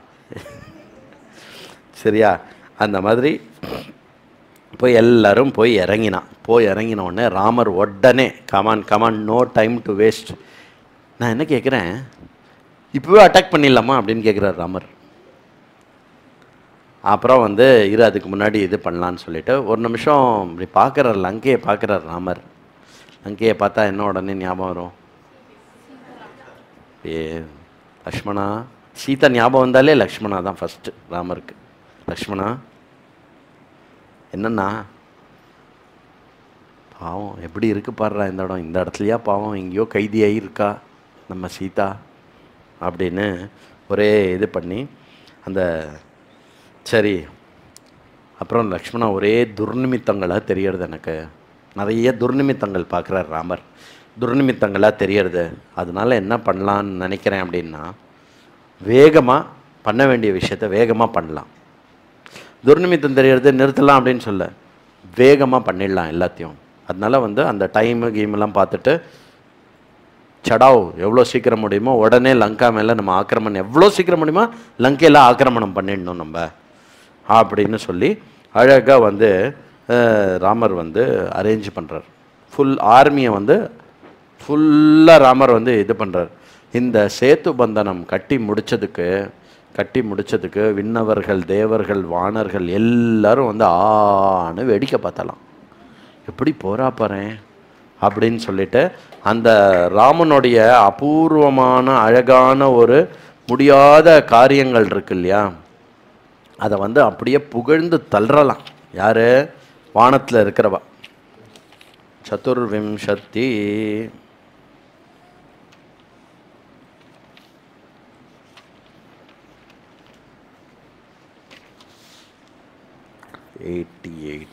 சரியா அந்த மாதிரி போய் எல்லாரும் போய் இறங்கினான் போய் இறங்கின உடனே ராமர் உடனே come on come on no time to waste நான் என்ன கேட்குறேன் இப்போவே அட்டாக் பண்ணிடலாமா அப்படின்னு கேட்குறாரு ராமர் அப்புறம் வந்து இரு அதுக்கு முன்னாடி இது பண்ணலான்னு சொல்லிட்டு ஒரு நிமிஷம் இப்படி பார்க்குறார் லங்கையை பார்க்குறார் ராமர் லங்கையை பார்த்தா என்ன உடனே ஞாபகம் வரும் ஏ லக்ஷ்மணா சீதா ஞாபகம் வந்தாலே லக்ஷ்மணா தான் ஃபஸ்ட்டு ராமருக்கு லக்ஷ்மணா என்னண்ணா பாவம் எப்படி இருக்கு பாடுறா இந்த இடம் இந்த இடத்துலையா பாவம் எங்கேயோ கைதியாகி இருக்கா நம்ம சீதா அப்படின்னு ஒரே இது பண்ணி அந்த சரி அப்புறம் லக்ஷ்மணா ஒரே துர்நிமித்தங்களாக தெரியறது எனக்கு நிறைய துர்நிமித்தங்கள் பார்க்குறார் ராமர் துர்நிமித்தங்களாக தெரியறது அதனால என்ன பண்ணலான்னு நினைக்கிறேன் அப்படின்னா வேகமாக பண்ண வேண்டிய விஷயத்த வேகமாக பண்ணலாம் துர்நிமித்தம் தெரியறது நிறுத்தலாம் அப்படின்னு சொல்ல வேகமாக பண்ணிடலாம் எல்லாத்தையும் அதனால வந்து அந்த டைமு கீமெல்லாம் பார்த்துட்டு சடாவ் எவ்வளோ சீக்கிரம் முடியுமோ உடனே லங்கா மேலே நம்ம ஆக்கிரமணம் எவ்வளோ சீக்கிரம் முடியுமோ லங்கையில் ஆக்கிரமணம் பண்ணிடணும் நம்ம அப்படின்னு சொல்லி அழகாக வந்து அஹ், ராமர் வந்து அரேஞ்ச் பண்ணுறார் ஃபுல் ஆர்மியை வந்து ஃபுல்லாக ராமர் வந்து இது பண்ணுறார் இந்த சேத்து பந்தனம் கட்டி முடிச்சதுக்கு கட்டி முடிச்சதுக்கு விண்ணவர்கள் தேவர்கள் வானர்கள் எல்லாரும் வந்து ஆன்னு வேடிக்கை பார்த்தலாம் எப்படி போறா பாரேன் அப்படின்னு சொல்லிட்டு அந்த ராமனுடைய அபூர்வமான அழகான ஒரு முடியாத காரியங்கள் இருக்கு இல்லையா அதை வந்து அப்படியே புகழ்ந்து தள்ளுறலாம் யாரு வானத்தில் இருக்கிறவா சதுர்விம்சத்தி எயிட்டி எயிட்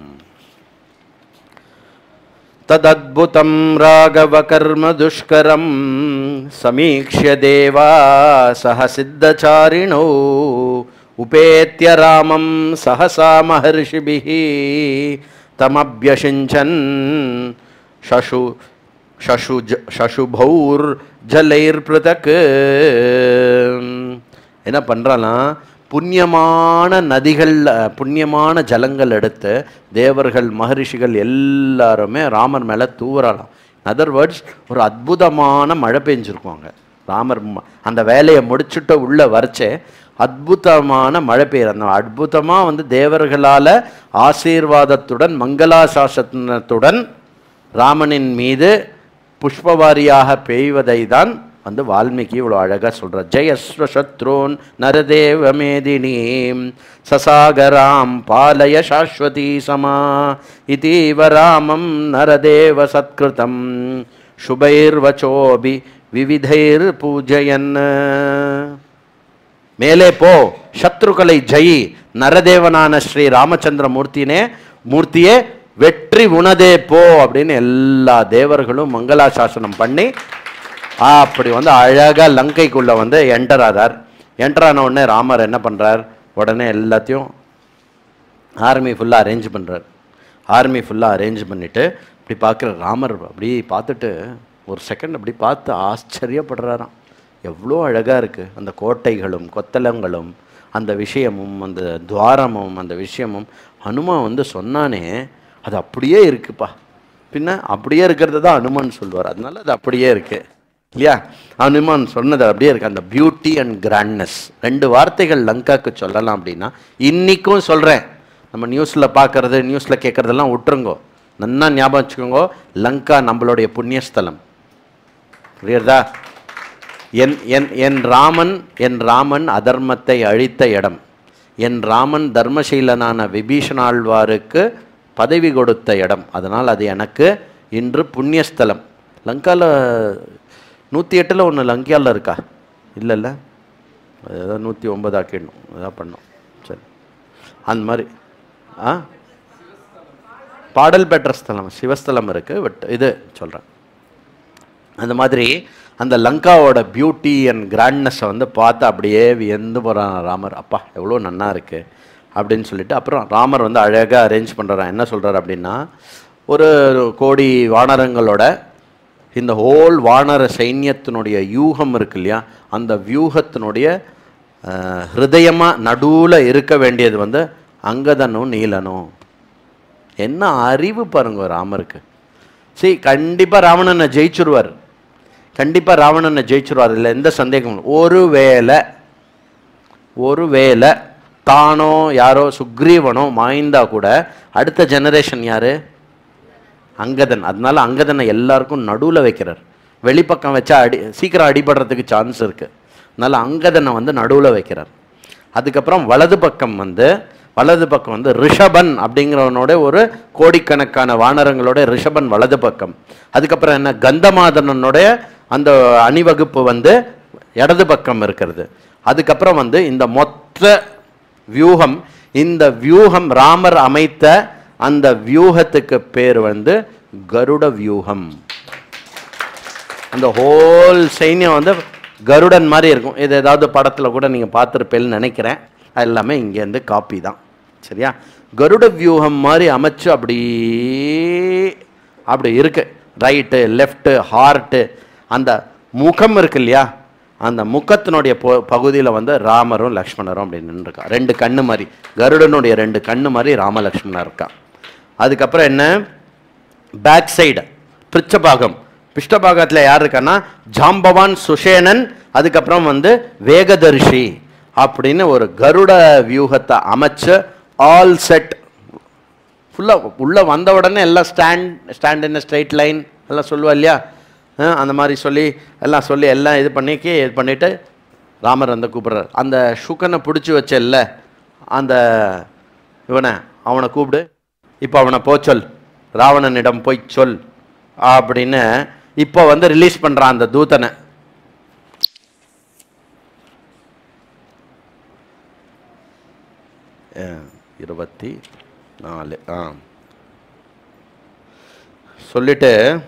तदद्भुतं राघवकर्मदुष्करं समीक्ष्य देवा सह सिद्धचारिणौ उपेत्य रामं सहसा महर्षिभिः तमभ्यषिञ्चन् शशु शशुज शशुभौर्जलैर्पृथक् என்ன பண்ணுறாலாம் புண்ணியமான நதிகள் அஹ், புண்ணியமான ஜலங்கள் எடுத்து தேவர்கள் மகரிஷிகள் எல்லாருமே ராமர் மேலே தூவறாலாம் அதர் வேர்ட்ஸ் ஒரு அற்புதமான மழை பெஞ்சிருக்கும் அங்க ராமர் ம- அந்த வேலையை முடிச்சுட்டு உள்ளே வரைச்சே அற்புதமான மழை பெய்யுற அந்த அற்புதமாக வந்து தேவர்களால் ஆசீர்வாதத்துடன் மங்களாசாசனத்துடன் ராமனின் மீது புஷ்பவாரியாக பெய்வதை தான் வந்து வால்மீகி இவ்வளோ அழகாக சொல்கிறார் ஜெயஸ்வ சத்ருன் நரதேவ மேதினீம் சசாகராம் பாலய சாஸ்வதி சமா இதீவ ராமம் நரதேவ சத்கிருதம் சுபைர்வச்சோபி விவிதைர் பூஜயன் மேலே போ சத்ருக்களை ஜெயி நரதேவனான ஸ்ரீ ராமச்சந்திர மூர்த்தினே மூர்த்தியே வெற்றி உனதே போ அப்படின்னு எல்லா தேவர்களும் மங்களாசாசனம் பண்ணி அப்படி வந்து அழகா லங்கைக்குள்ள வந்து என்டர் ஆதார் என்டர் ஆன உடனே ராமர் என்ன பண்றார் உடனே எல்லாத்தையும் ஆர்மி ஃபுல்லாக அரேஞ்ச் பண்ணுறார் ஆர்மி ஃபுல்லாக அரேஞ்ச் பண்ணிவிட்டு இப்படி பார்க்குற ராமர் அப்படி பார்த்துட்டு ஒரு செகண்ட் அப்படி பார்த்து ஆச்சரியப்படுறாராம் எவ்வளோ அழகாக இருக்குது அந்த கோட்டைகளும் கொத்தளங்களும் அந்த விஷயமும் அந்த துவாரமும் அந்த விஷயமும் ஹனுமான் வந்து சொன்னானே அது அப்படியே இருக்குப்பா பின்ன அப்படியே இருக்கிறது தான் அனுமான் சொல்லுவார் அதனால அது அப்படியே இருக்கு இல்லையா அனுமான் சொன்னது அப்படியே இருக்கு அந்த பியூட்டி அண்ட் கிராண்ட்னஸ் ரெண்டு வார்த்தைகள் லங்காக்கு சொல்லலாம் அப்படின்னா இன்னிக்கும் சொல்கிறேன் நம்ம நியூஸில் பார்க்கறது நியூஸில் கேட்குறதெல்லாம் விட்டுருங்கோ நன்னா ஞாபகம் வச்சுக்கோங்க லங்கா நம்மளுடைய புண்ணியஸ்தலம் புரியுறதா என் என் என் ராமன் என் ராமன் அதர்மத்தை அழித்த இடம் என் ராமன் தர்மசீலனான விபீஷணாழ்வாருக்கு பதவி கொடுத்த இடம் அதனால் அது எனக்கு இன்று புண்ணியஸ்தலம் லங்காவில் நூற்றி எட்டில் ஒன்று லங்காவில் இருக்கா இல்லைல்ல ஏதோ நூற்றி ஒன்பது ஆக்கிடணும் அதான் பண்ணோம் சரி அந்த மாதிரி ஆ பாடல் பெற்ற ஸ்தலம் சிவஸ்தலம் இருக்குது பட் இது சொல்கிறேன் அந்த மாதிரி அந்த லங்காவோட பியூட்டி அண்ட் கிராண்ட்னஸை வந்து பார்த்து அப்படியே வியந்து போகிறான் ராமர் அப்பா எவ்வளோ நன்னா இருக்கு அப்படின்னு சொல்லிட்டு அப்புறம் ராமர் வந்து அழகாக அரேஞ்ச் பண்ணுறான் என்ன சொல்கிறார் அப்படின்னா ஒரு கோடி வானரங்களோட இந்த ஹோல் வானர சைன்யத்தினுடைய யூகம் இருக்கு இல்லையா அந்த வியூகத்தினுடைய ஹிருதயமாக நடுவில் இருக்க வேண்டியது வந்து அங்கதனும் நீலனும் என்ன அறிவு பாருங்க ராமருக்கு சரி கண்டிப்பாக ராவணனை ஜெயிச்சிருவார் கண்டிப்பாக ராவணனை ஜெயிச்சிருவார் இல்லை எந்த சந்தேகமும் இல்லை. ஒருவேளை ஒருவேளை தானோ யாரோ சுக்ரீவனோ மாய்ந்தா கூட அடுத்த ஜெனரேஷன் யாரு அங்கதன் அதனால அங்கதனை எல்லாருக்கும் நடுவில் வைக்கிறார் வெளிப்பக்கம் வச்சா அடி சீக்கிரம் அடிபடுறதுக்கு சான்ஸ் இருக்கு அதனால அங்கதனை வந்து நடுவில் வைக்கிறார் அதுக்கப்புறம் வலது பக்கம் வந்து வலது பக்கம் வந்து ரிஷபன் அப்படிங்கிறவனோட ஒரு கோடிக்கணக்கான வானரங்களோட ரிஷபன் வலது பக்கம் அதுக்கப்புறம் என்ன கந்தமாதனனுடைய அந்த அணிவகுப்பு வந்து இடது பக்கம் இருக்கிறது அதுக்கப்புறம் வந்து இந்த மொத்த வியூகம் இந்த வியூகம் ராமர் அமைத்த அந்த வியூகத்துக்கு பேர் வந்து கருட வியூகம் அந்த ஹோல் சைன்யம் வந்து கருடன் மாதிரி இருக்கும் இது ஏதாவது படத்தில் கூட நீங்கள் பார்த்துருப்பேன்னு நினைக்கிறேன் அது எல்லாமே இங்கேருந்து காப்பி தான் சரியா கருட வியூகம் மாதிரி அமைச்சு அப்படி அப்படி இருக்கு ரைட்டு லெஃப்ட்டு ஹார்ட்டு அந்த முகம் இருக்கு இல்லையா அந்த முகத்தினுடைய பகுதியில் வந்து ராமரும் லக்ஷ்மணரும் அப்படி நின்றுருக்கா ரெண்டு கண்ணு மாதிரி கருடனுடைய ரெண்டு கண்ணு மாதிரி ராம லக்ஷ்மணர் இருக்கா அதுக்கப்புறம் என்ன பேக் சைடு பிருச்சபாகம் பிஷ்டபாகத்தில் யார் இருக்கான்னா ஜாம்பவான் சுஷேனன் அதுக்கப்புறம் வந்து வேகதர்ஷி அப்படின்னு ஒரு கருட வியூகத்தை அமைச்சு ஆல் செட் ஃபுல்லாக உள்ளே வந்த உடனே எல்லாம் stand stand in straight line எல்லாம் சொல்லுவா இல்லையா அஹ் அந்த மாதிரி சொல்லி எல்லாம் சொல்லி எல்லாம் இது பண்ணிக்கி இது பண்ணிவிட்டு ராமர் வந்து கூப்பிட்றாரு அந்த சுக்கனை பிடிச்சி வச்சல்ல அந்த இவனை அவனை கூப்பிடு இப்போ அவனை போச் சொல் ராவணனிடம் போய் சொல் அப்படின்னு இப்போ வந்து ரிலீஸ் பண்ணுறான் அந்த தூதனை அஹ் இருபத்தி நாலு ஆ சொல்லிட்டு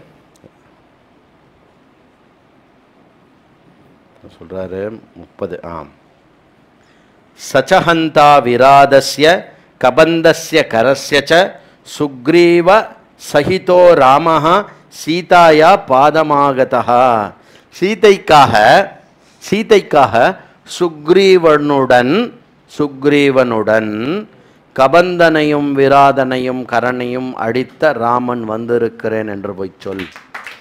சொல்றாரு முப்பது ஆம் சச்சஹந்தா விராதஸ்ய கபந்தஸ்ய கரஸ்ய ச சுக்ரீவ சகிதோ ராமஹ சீதாயா பாதமாகதா சீதைக்காக சீதைக்காக சுக்ரீவனுடன் சுக்ரீவனுடன் கபந்தனையும் விராதனையும் கரணையும் அடித்த ராமன் வந்திருக்கிறேன் என்று போய் சொல்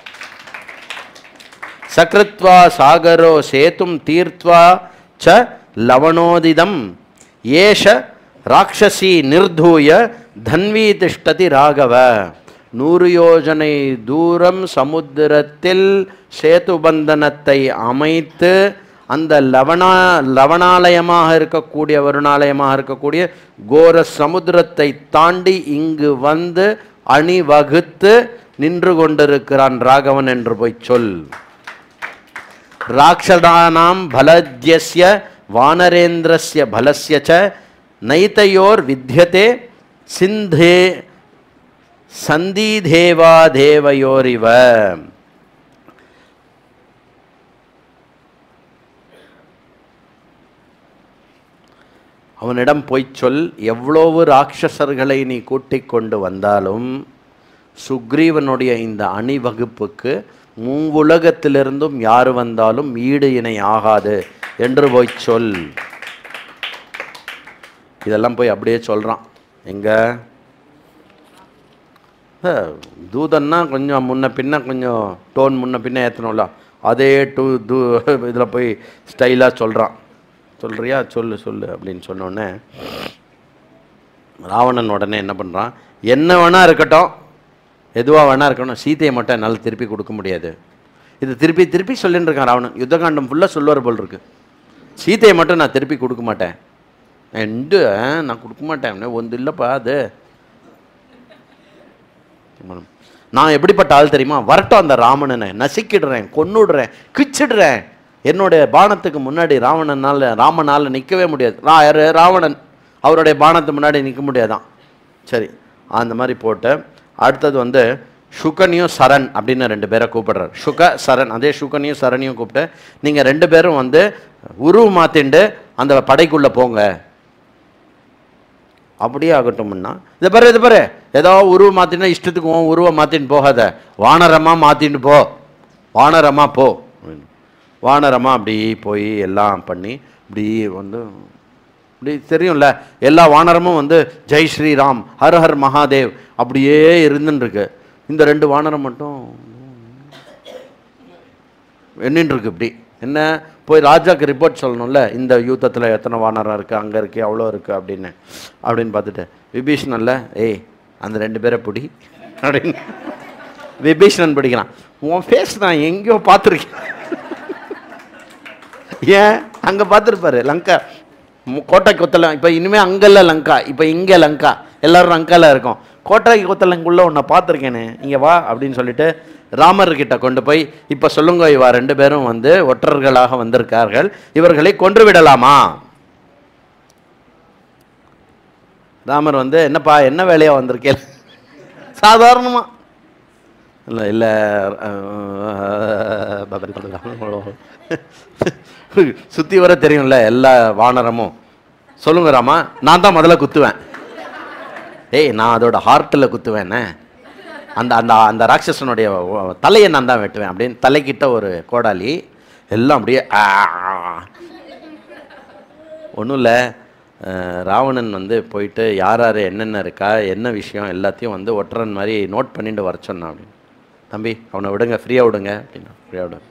சக்ருத்வா சாகரோ சேத்தும் தீர்த்வா ச லவணோதிதம் ஏஷ ராட்சசி நிர்தூய தன்வி திஷ்டதி ராகவ நூறு யோஜனை தூரம் சமுத்திரத்தில் சேதுபந்தனத்தை அமைத்து அந்த லவணா லவணாலயமாக இருக்கக்கூடிய வருணாலயமாக இருக்கக்கூடிய கோர சமுத்திரத்தை தாண்டி இங்கு வந்து அணிவகுத்து நின்று கொண்டிருக்கிறான் ராகவன் என்று போய் சொல் ராட்சதானாம் பலத்யஸ்ய வானரேந்திரஸ்ய பலஸ்ய ச நைதையோர் வித்யதே சிந்தே சந்தீதேவா தேவயோரிவ அவனிடம் போய்ச் சொல் எவ்வளவு ராட்சசர்களை நீ கூட்டிக் கொண்டு வந்தாலும் சுக்ரீவனுடைய இந்த அணிவகுப்புக்கு மூவுலகத்திலிருந்தும் யார் வந்தாலும் ஈடு இணை ஆகாது என்று போய் சொல் இதெல்லாம் போய் அப்படியே சொல்கிறான் எங்க அஹ், தூதன்னா கொஞ்சம் முன்ன பின்ன கொஞ்சம் டோன் முன்ன பின்ன ஏற்றணும்ல அதே டூ தூ இதில் போய் ஸ்டைலாக சொல்கிறான் சொல்கிறியா சொல்லு சொல்லு அப்படின்னு சொன்னோடனே ராவணன் உடனே என்ன பண்ணுறான் என்ன வேணா இருக்கட்டும் எதுவாக வேணா இருக்கணும் சீதையை மட்டும் என்னால் திருப்பி கொடுக்க முடியாது இது திருப்பி திருப்பி சொல்லின்னு இருக்கான் ராவணன் யுத்தகாண்டம் ஃபுல்லாக சொல்லுவார் போல் இருக்கு சீதையை மட்டும் நான் திருப்பி கொடுக்க மாட்டேன் எண்டு நான் கொடுக்க மாட்டேன் ஒன்று இல்லைப்பா அது நான் எப்படிப்பட்ட ஆள் தெரியுமா வரட்டும் அந்த ராவணனை நசுக்கிடுறேன் கொன்னுடுறேன் கிச்சிடுறேன் என்னுடைய பானத்துக்கு முன்னாடி ராவணனால் ராமனால் நிற்கவே முடியாது ரா யாரு? ராவணன் அவருடைய பானத்து முன்னாடி நிற்க முடியாதான் சரி அந்த மாதிரி போட்டு அடுத்தது வந்து சுகனியும் சரண் அப்படின்னு ரெண்டு பேரை கூப்பிடுறாரு சுக சரண் அதே சுகனியும் சரணியும் கூப்பிட்டு நீங்கள் ரெண்டு பேரும் வந்து உருவு மாற்றிண்டு அந்த படைக்குள்ளே போங்க அப்படியே ஆகட்டும்னா இது பாரு இது பாரு ஏதோ உருவம் மாற்றினா இஷ்டத்துக்கு உன் உருவம் மாற்றின்னு போகாத வானரமாக மாற்றின்னு போ வானரமாக போ அப்படின்னு. வானரமா அப்படி போய் எல்லாம் பண்ணி இப்படி வந்து இப்படி தெரியும்ல எல்லா வானரமும் வந்து ஜெய் ஸ்ரீராம் ஹர் ஹர் மகாதேவ் அப்படியே இருந்துன்னு இருக்கு இந்த ரெண்டு வானரம் மட்டும் என்னன்னு இருக்கு இப்படி என்ன போய் ராஜாக்கு ரிப்போர்ட் சொல்லணும்ல இந்த யூத்தத்தில் எத்தனை வானரம் இருக்குது அங்கே இருக்கு அவ்வளோ இருக்குது அப்படின்னு அப்படின்னு பார்த்துட்டு விபீஷணன்ல ஏய் அந்த ரெண்டு பேரை பிடி அப்படின்னு விபீஷணன் பிடிக்கிறான் உன் ஃபேஸ் நான் எங்கேயோ பார்த்துருக்கேன் ஏன் அங்கே பார்த்துருப்பாரு லங்கா மு- கோட்டை கொத்தல இப்போ இனிமேல் அங்கல்ல லங்கா இப்போ இங்கே லங்கா எல்லாரும் லங்கால இருக்கோம் கோட்டை கொத்தலங்குள்ள உன்னை பார்த்துருக்கேனே இங்கே வா அப்படின்னு சொல்லிட்டு ராமர்கிட்ட கொண்டு போய் இப்போ சொல்லுங்க இவா ரெண்டு பேரும் வந்து ஒற்றர்களாக வந்திருக்கார்கள் இவர்களை கொன்று விடலாமா ராமர் வந்து என்னப்பா என்ன வேலையா வந்திருக்கேன் சாதாரணமா இல்லை இல்லை சுற்றி வர தெரியும்ல எல்லா வானரமும் சொல்லுங்க ராமா நான் தான் முதல்ல குத்துவேன் ஏய் நான் அதோட ஹார்ட்டில் குத்துவேனே அந்த அந்த அந்த ராட்சசனுடைய ஒ- தலையை நான் தான் வெட்டுவேன் அப்படின்னு தலைக்கிட்ட ஒரு கோடாலி எல்லாம் அப்படியே ஒன்றும் இல்லை ராவணன் வந்து போயிட்டு யார் யார் என்னென்ன இருக்கா என்ன விஷயம் எல்லாத்தையும் வந்து ஒற்றன் மாதிரி நோட் பண்ணிட்டு வர சொன்னான் அப்படின்னு தம்பி அவனை விடுங்க ஃப்ரீயாக விடுங்க அப்படின்னா ஃப்ரீயாக விடுங்க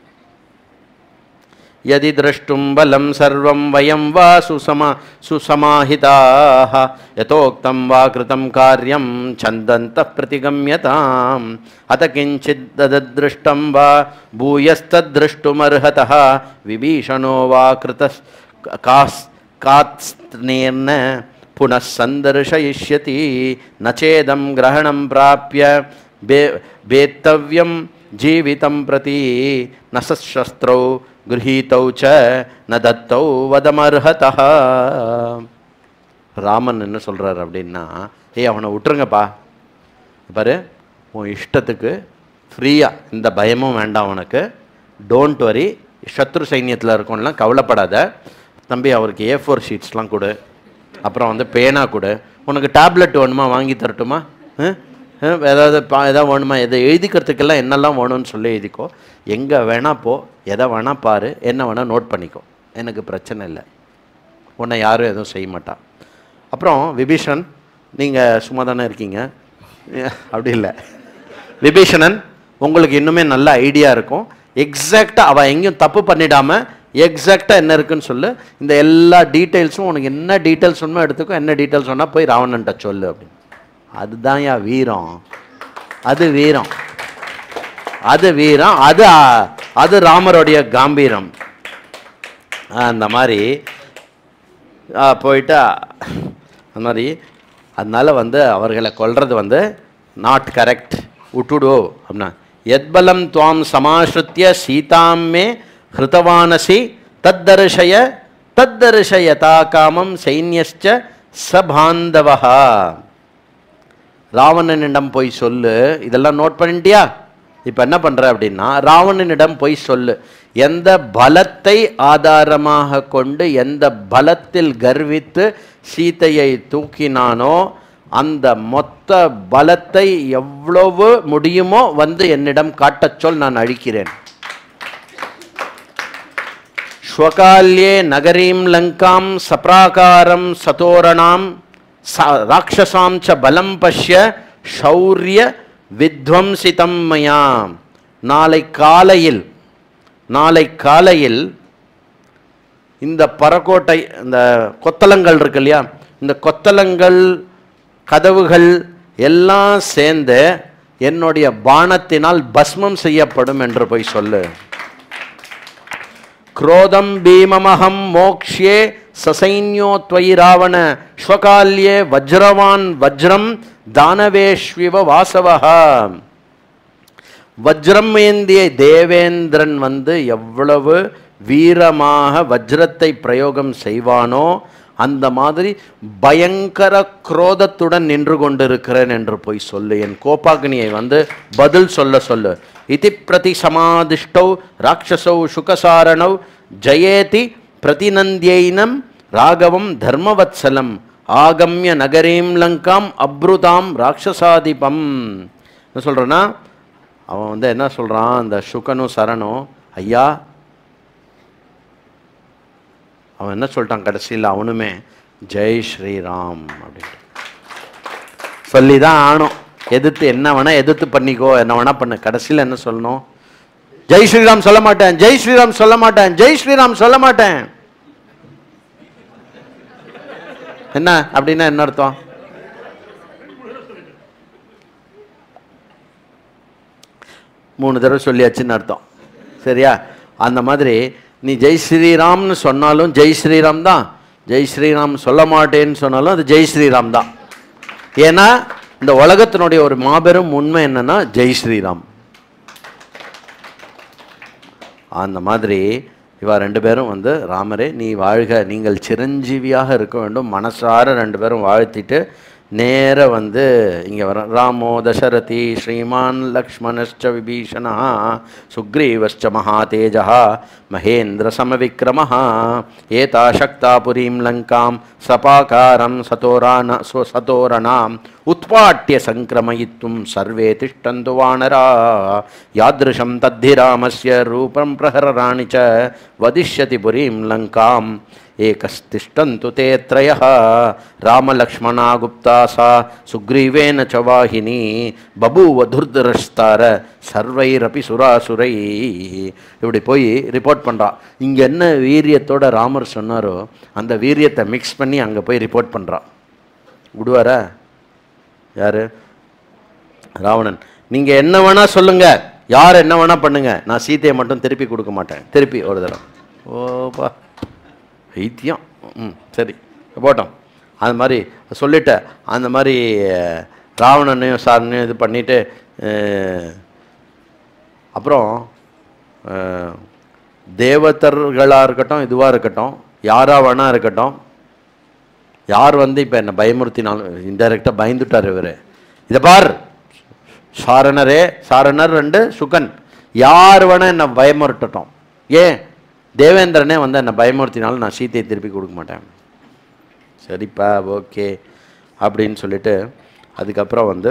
यदि द्रष्टुं बलं सर्वं वयं वा सुसमा सुसमाहिताः यथोक्तं वा कृतं कार्यं छन्दन्तः प्रतिगम्यताम् अत किञ्चिद्ददृष्टं वा भूयस्तद्द्रष्टुमर्हतः विभीषणो वा कृतः कास् कात्स्नेर्न पुनः सन्दर्शयिष्यति न चेदं ग्रहणं प्राप्य बे वेत्तव्यं जीवितं प्रति न सशस्त्रौ गृहीतौ च न दत्तौ वदमर्हतः ராமன் என்ன சொல்றாரு அப்படின்னா ஏய் அவனை விட்டுருங்கப்பா பாரு உன் இஷ்டத்துக்கு ஃப்ரீயாக இந்த பயமும் வேண்டாம் உனக்கு டோன்ட் வரி சத்ரு சைன்யத்தில் இருக்கோம்லாம் கவலைப்படாத தம்பி அவருக்கு ஏ ஃபோர் ஷீட்ஸ்லாம் கொடு அப்புறம் வந்து பேனா கொடு உனக்கு டேப்லெட் வேணுமா வாங்கி தரட்டுமா ஹம்? ஹம், ஏதாவது பா எதாவது வேணுமா எதை எழுதிக்கிறதுக்கெல்லாம் என்னெல்லாம் வேணும்னு சொல்லி எழுதிக்கோ எங்கே வேணா போ எதை வேணா பாரு என்ன வேணால் நோட் பண்ணிக்கோ எனக்கு பிரச்சனை இல்லை உன்னை யாரும் எதுவும் செய்ய மாட்டா அப்புறம் விபீஷன் நீங்கள் சும்மா தானே இருக்கீங்க அப்படி இல்லை விபீஷணன் உங்களுக்கு இன்னுமே நல்ல ஐடியா இருக்கும் எக்ஸாக்டாக அவள் எங்கேயும் தப்பு பண்ணிடாம எக்ஸாக்டாக என்ன இருக்குன்னு சொல்லு இந்த எல்லா டீட்டெயில்ஸும் உனக்கு என்ன டீட்டெயில்ஸ் வேணுமோ எடுத்துக்கோ என்ன டீட்டெயில்ஸ் சொன்னால் போய் ராவணன்ட்ட சொல்லு அப்படின்னு அதுதான் யா வீரம் அது வீரம் அது வீரம் அது ஆ- அது ராமருடைய காம்பீரம் அந்த மாதிரி ஆ, போயிட்டு அந்த மாதிரி அதனால வந்து அவர்களை கொல்றது வந்து நாட் கரெக்ட் விட்டுடு அப்படின்னா எத்பலம் துவாம் சமாஸ்ருத்திய சீதாமே ஹிருதவானசி தத்தர்ஷய தத்தர்ஷயதா காமம் சைன்யஸ்ச சபாந்தவா ராவணனிடம் போய் சொல்லு இதெல்லாம் நோட் பண்ணிட்டியா இப்போ என்ன பண்ற அப்படின்னா ராவணனிடம் போய் சொல்லு எந்த பலத்தை ஆதாரமாக கொண்டு எந்த பலத்தில் கர்வித்து சீதையை தூக்கினானோ அந்த மொத்த பலத்தை எவ்வளவு முடியுமோ வந்து என்னிடம் காட்டச் சொல் நான் அழிக்கிறேன் ஸ்வகால்யே நகரீம் லங்காம் சப்ராகாரம் சதோரணாம் ச- ராட்சசாம் ச பலம் பஷ்ய ஷௌரிய வித்வம்சிதம் மயா நாளை காலையில் நாளை காலையில் இந்த பரக்கோட்டை இந்த கொத்தளங்கள் இருக்கு இல்லையா இந்த கொத்தளங்கள் கதவுகள் எல்லாம் சேர்ந்து என்னுடைய பானத்தினால் பஸ்மம் செய்யப்படும் என்று போய் சொல்லு क्रोधं भीममहं मोक्ष्ये ससैन्यो त्वयि रावण श्वकाल्ये वज्रवान् वज्रं दानवेष्विव வாசவः வஜ்ரம் ஏந்திய தேவேந்திரன் வந்து எவ்வளவு வீரமாக வஜ்ரத்தை பிரயோகம் செய்வானோ அந்த மாதிரி பயங்கர குரோதத்துடன் நின்று கொண்டிருக்கிறேன் என்று போய் சொல்லு என் கோபாக்னியை வந்து பதில் சொல்ல சொல்லு இதி பிரதி சமாதிஷ்டௌ ராட்சசௌ சுகசாரணௌ ஜெயேதி பிரதிநந்தியைனம் ராகவம் தர்மவத்சலம் ஆகம்ய நகரீம் லங்காம் அப்ருதாம் ராட்சசாதிபம் என்ன சொல்கிறேன்னா அவன் வந்து என்ன சொல்கிறான் அந்த சுகனும் சரணும் ஐயா அவன் என்ன சொல்லிட்டான் கடைசியில் அவனுமே ஜெய் ஸ்ரீராம் அப்படின்ட்டு சொல்லி தான் ஆணும் எதிர்த்து என்ன வேணா எதிர்த்து பண்ணிக்கோ என்ன வேணா பண்ணு கடைசியில் என்ன சொல்லணும் ஜெய் ஸ்ரீராம் சொல்ல மாட்டேன் ஜெய் ஸ்ரீராம் சொல்ல மாட்டேன் ஜெய் ஸ்ரீராம் சொல்ல மாட்டேன் என்ன அப்படின்னா என்ன அர்த்தம் மூணு தடவை சொல்லியாச்சுன்னு அர்த்தம் சரியா அந்த மாதிரி நீ ஜெய் ஸ்ரீராம்னு சொன்னாலும் ஜெய் ஸ்ரீராம் தான் ஜெய் ஸ்ரீராம் சொல்ல மாட்டேன்னு சொன்னாலும் அது ஜெய் ஸ்ரீராம் தான் ஏன்னா இந்த உலகத்தினுடைய ஒரு மாபெரும் உண்மை என்னன்னா ஜெய் ஸ்ரீராம் அந்த மாதிரி இவா ரெண்டு பேரும் வந்து ராமரே நீ வாழ்க நீங்கள் சிரஞ்சீவியாக இருக்க வேண்டும் மனசார ரெண்டு பேரும் வாழ்த்திட்டு நேர வந்து இங்கே வர ராமோ தசரதி ஸ்ரீமான் லக்ஷ்மணಶ್ಚ விபீஷணா சுக்ரீவಶ್ಚ மகாதேஜா மகேந்திர சமவிக்ரமः ஏதா சக்தா புரீம் லங்காம் சபாகாரம் சதோரான சு- சதோரணாம் உத்பாட்ய சங்கிரமயித்தும் சர்வே திஷ்டந்து வானரா யாதృశம் தத்தி ராமஸ்ய ரூபம் பிரஹரராணி ச வதிஷ்யதி புரீம் லங்காம் ஏகஸ்திஷ்டந்து தே த்ரயः ராமலக்ஷ்மணா குப்தா சா சுக்ரீவேன ச வாஹினி பபூவ துர்தரஸ்தார சர்வைரபி சுராசுரை இப்படி போய் ரிப்போர்ட் பண்ணுறான் இங்கே என்ன வீரியத்தோட ராமர் சொன்னாரோ அந்த வீரியத்தை மிக்ஸ் பண்ணி அங்கே போய் ரிப்போர்ட் பண்ணுறான் விடுவாரா யாரு ராவணன் நீங்க என்ன வேணா சொல்லுங்க யார் என்ன வேணா பண்ணுங்க நான் சீதையை மட்டும் திருப்பி கொடுக்க மாட்டேன் திருப்பி ஒரு தடவை ஓப்பா வைத்தியம் ம் சரி போட்டோம் அது மாதிரி சொல்லிட்ட அந்த மாதிரி அஹ், ராவணனையும் சாரனையும் இது பண்ணிட்டு அஹ், அப்புறம் அஹ், தேவதர்களாக இருக்கட்டும் இதுவாக இருக்கட்டும் யாரா வேணா இருக்கட்டும் யார் வந்து இப்போ என்னை பயமுறுத்தினாலும் இன்டெரக்டாக பயந்துட்டார் இவர் இதை பார் சாரணரே சாரணர் ரெண்டு சுகன் யார் வேணா என்னை பயமுறுட்டட்டும் ஏன் தேவேந்திரனே வந்து என்னை பயமுறுத்தினாலும் நான் சீத்தையை திருப்பி கொடுக்க மாட்டேன் சரிப்பா ஓகே அப்படின்னு சொல்லிட்டு அதுக்கப்புறம் வந்து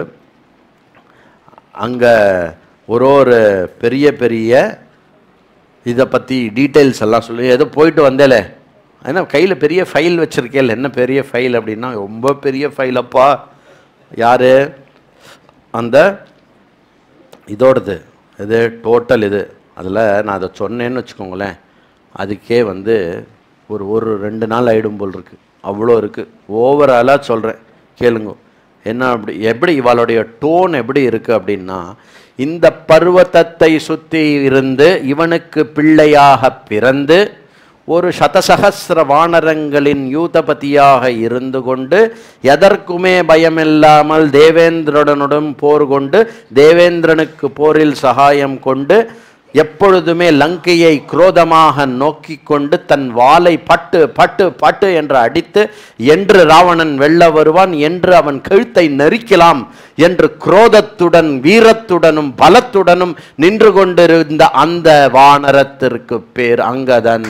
அங்கே ஒரு ஒரு பெரிய பெரிய இதை பற்றி டீட்டெயில்ஸ் எல்லாம் சொல்லி ஏதோ போயிட்டு வந்தேலே ஏன்னா கையில் பெரிய ஃபைல் வச்சுருக்கேன் என்ன பெரிய ஃபைல் அப்படின்னா ரொம்ப பெரிய ஃபைல் அப்பா யார் அந்த இதோடது இது டோட்டல் இது அதில் நான் அதை சொன்னேன்னு வச்சுக்கோங்களேன் அதுக்கே வந்து ஒரு ஒரு ரெண்டு நாள் ஆயிடும் போல் இருக்கு அவ்வளோ இருக்கு ஓவராலாக சொல்கிறேன் கேளுங்க என்ன அப்படி எப்படி இவளுடைய டோன் எப்படி இருக்கு அப்படின்னா இந்த பர்வதத்தை சுற்றி இருந்து இவனுக்கு பிள்ளையாக பிறந்து ஒரு சதசகசிர வானரங்களின் யூதபதியாக இருந்து கொண்டு எதற்குமே பயமில்லாமல் தேவேந்திரனுடன் போர் கொண்டு தேவேந்திரனுக்கு போரில் சகாயம் கொண்டு எப்பொழுதுமே லங்கையை குரோதமாக நோக்கி கொண்டு தன் வாளை பட்டு பட்டு பட்டு என்று அடித்து என்று ராவணன் வெல்ல வருவான் என்று அவன் கழுத்தை நெரிக்கலாம் என்று குரோதத்துடன் வீரத்துடனும் பலத்துடனும் நின்று கொண்டிருந்த அந்த வானரத்திற்கு பேர் அங்கதன்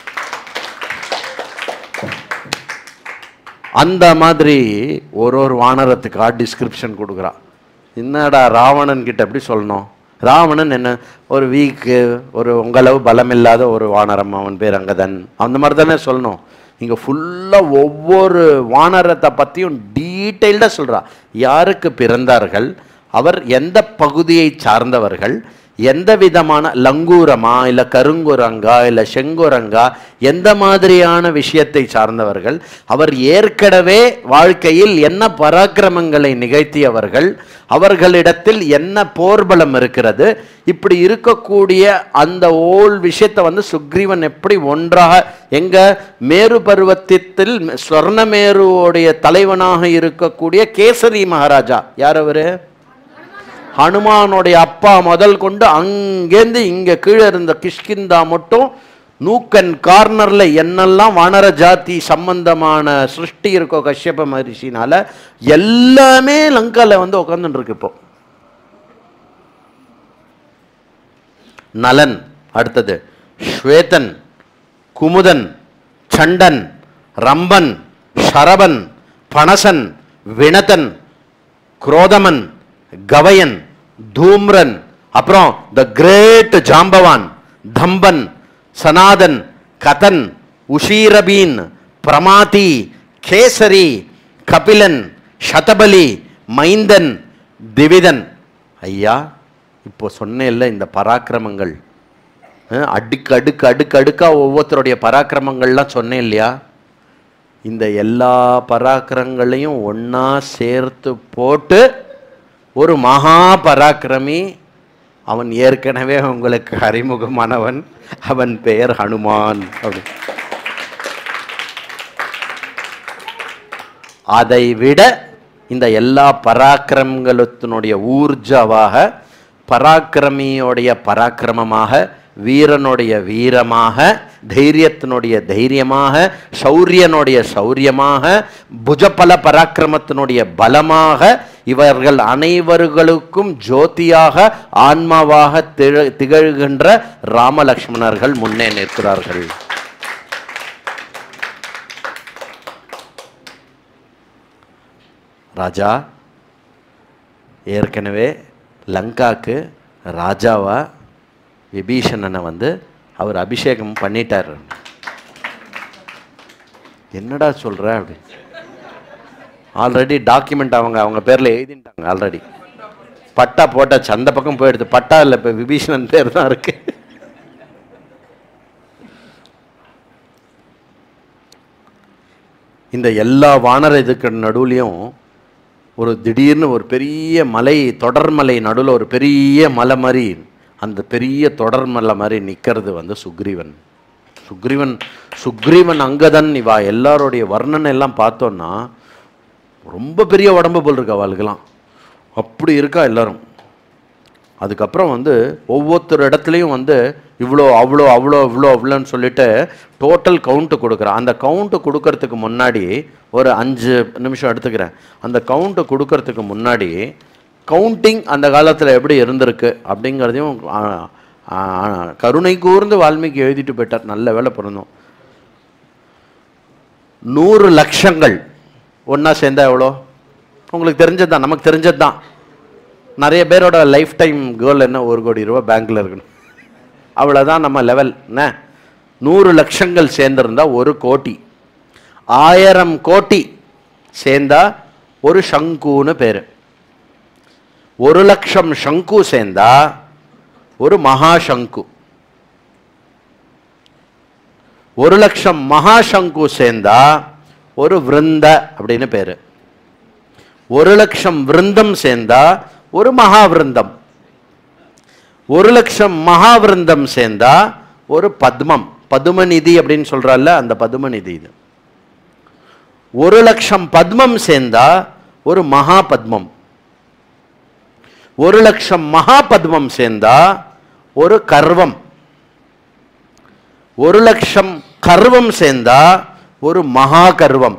அந்த மாதிரி ஒரு ஒரு வானரத்துக்கா டிஸ்கிரிப்ஷன் கொடுக்குறான் என்னடா ராவணன் கிட்ட எப்படி சொல்லணும் ராவணன் என்ன ஒரு வீக்கு ஒரு உங்களவு பலமில்லாத ஒரு வானரம் அவன் பேர் அங்கதன் அந்த மாதிரி தானே சொல்லணும் இங்கே ஃபுல்லாக ஒவ்வொரு வானரத்தை பற்றியும் டீட்டெயில்டாக சொல்றா யாருக்கு பிறந்தார்கள் அவர் எந்த பகுதியை சார்ந்தவர்கள் எந்த விதமான லங்கூரமா இல்லை கருங்குரங்கா இல்லை செங்குரங்கா எந்த மாதிரியான விஷயத்தை சார்ந்தவர்கள் அவர் ஏற்கனவே வாழ்க்கையில் என்ன பராக்கிரமங்களை நிகழ்த்தியவர்கள் அவர்களிடத்தில் என்ன போர்பலம் இருக்கிறது இப்படி இருக்கக்கூடிய அந்த ஓல் விஷயத்தை வந்து சுக்ரீவன் எப்படி ஒன்றாக எங்க மேரு பருவத்தில் ஸ்வர்ணமேருவோடைய தலைவனாக இருக்கக்கூடிய கேசரி மகாராஜா யார் அவரு ஹனுமானுடைய அப்பா முதல் கொண்டு அங்கேருந்து இங்க கீழே இருந்த கிஷ்கிந்தா மட்டும் நூக்கன் கார்னர்ல என்னெல்லாம் வானர ஜாதி சம்பந்தமான சிருஷ்டி இருக்கோ கஷ்யப மகரிஷினால எல்லாமே லங்கால வந்து உட்காந்துட்டு இருக்கு இப்போ நலன் அடுத்தது ஸ்வேதன் குமுதன் சண்டன் ரம்பன் ஷரபன் பணசன் வினதன் குரோதமன் கவயன் தூம்ரன் அப்புறம் த கிரேட் ஜாம்பவான் தம்பன் சனாதன் கதன் உஷீரபீன் பிரமாதி கேசரி கபிலன் சதபலி மைந்தன் திவிதன் ஐயா இப்போ சொன்னேன்ல இந்த பராக்கிரமங்கள் அஹ், அடுக்கு அடுக்கு அடுக்கு அடுக்கா ஒவ்வொருத்தருடைய பராக்கிரமங்கள்லாம் சொன்னேன் இல்லையா இந்த எல்லா பராக்கிரங்களையும் ஒண்ணா சேர்த்து போட்டு ஒரு மகா பராக்கிரமி அவன் ஏற்கனவே உங்களுக்கு அறிமுகமானவன் அவன் பெயர் ஹனுமான் அப்படி அதை விட இந்த எல்லா பராக்கிரமங்களுத்தினுடைய ஊர்ஜாவாக பராக்கிரமியோடைய பராக்கிரமமாக வீரனுடைய வீரமாக தைரியத்தினுடைய தைரியமாக சௌரியனுடைய சௌரியமாக புஜபல பராக்கிரமத்தினுடைய பலமாக இவர்கள் அனைவர்களுக்கும் ஜோதியாக ஆன்மாவாக திக- திகழ்கின்ற ராமலக்ஷ்மணர்கள் முன்னே நிற்கிறார்கள் ராஜா ஏற்கனவே லங்காக்கு ராஜாவா விபீஷணனை வந்து அவர் அபிஷேகம் பண்ணிட்டார் என்னடா சொல்ற அப்படி ஆல்ரெடி டாக்குமெண்ட் அவங்க அவங்க பேர்ல எழுதிட்டாங்க ஆல்ரெடி பட்டா போட்டாச்சு அந்த பக்கம் போயிடுது பட்டா இல்லை இப்போ விபீஷணன் பேர் தான் இருக்கு இந்த எல்லா வானர இதுக்கு நடுவுலையும் ஒரு திடீர்னு ஒரு பெரிய மலை தொடர்மலை நடுவில் ஒரு பெரிய மலை மாதிரி அந்த பெரிய தொடர்மலை மாதிரி நிற்கிறது வந்து சுக்ரீவன் சுக்ரீவன் சுக்ரீவன் அங்கதன் இவா எல்லாருடைய வர்ணனை எல்லாம் பார்த்தோன்னா ரொம்ப பெரிய உடம்பு போல் இருக்கு அவளுக்கெல்லாம் அப்படி இருக்கா எல்லாரும் அதுக்கப்புறம் வந்து ஒவ்வொருத்தர் இடத்துலையும் வந்து இவ்வளோ அவ்வளோ அவ்வளோ இவ்வளோ அவ்வளோன்னு சொல்லிட்டு டோட்டல் கவுண்ட்டு கொடுக்குறான் அந்த கவுண்ட்டு கொடுக்கறதுக்கு முன்னாடி ஒரு அஞ்சு நிமிஷம் எடுத்துக்கிறேன் அந்த கவுண்ட்டு கொடுக்கறதுக்கு முன்னாடி கவுண்டிங் அந்த காலத்தில் எப்படி இருந்திருக்கு அப்படிங்கிறதையும் ஆ, ஆ, கருணை கூர்ந்து வால்மீகி எழுதிட்டு போயிட்டார் நல்ல வேலை பிறந்தோம் நூறு லட்சங்கள் ஒன்றா சேர்ந்தா எவ்வளோ உங்களுக்கு தெரிஞ்சது தான் நமக்கு தெரிஞ்சது தான் நிறைய பேரோட லைஃப் டைம் கேர்ள் என்ன ஒரு கோடி ரூபா பேங்க்ல இருக்கணும் அவ்வளோதான் நம்ம லெவல் என்ன நூறு லட்சங்கள் சேர்ந்திருந்தா ஒரு கோடி ஆயிரம் கோடி சேர்ந்தா ஒரு சங்குன்னு பேர் ஒரு லட்சம் சங்கு சேர்ந்தா ஒரு மகா சங்கு ஒரு லட்சம் மகாசங்கு சேர்ந்தா ஒரு விருந்த அப்படின்னு பேரு ஒரு லட்சம் விருந்தம் சேர்ந்தா ஒரு மகாவிருந்தம் ஒரு லட்சம் மகாவிருந்தம் சேர்ந்தா ஒரு பத்மம் பதுமநிதி அப்படின்னு சொல்றால அந்த பதுமநிதி இது ஒரு லட்சம் பத்மம் சேர்ந்தா ஒரு மகா பத்மம் ஒரு லட்சம் மகா பத்மம் சேர்ந்தா ஒரு கர்வம் ஒரு லட்சம் கர்வம் சேர்ந்தா ஒரு மகா கர்வம்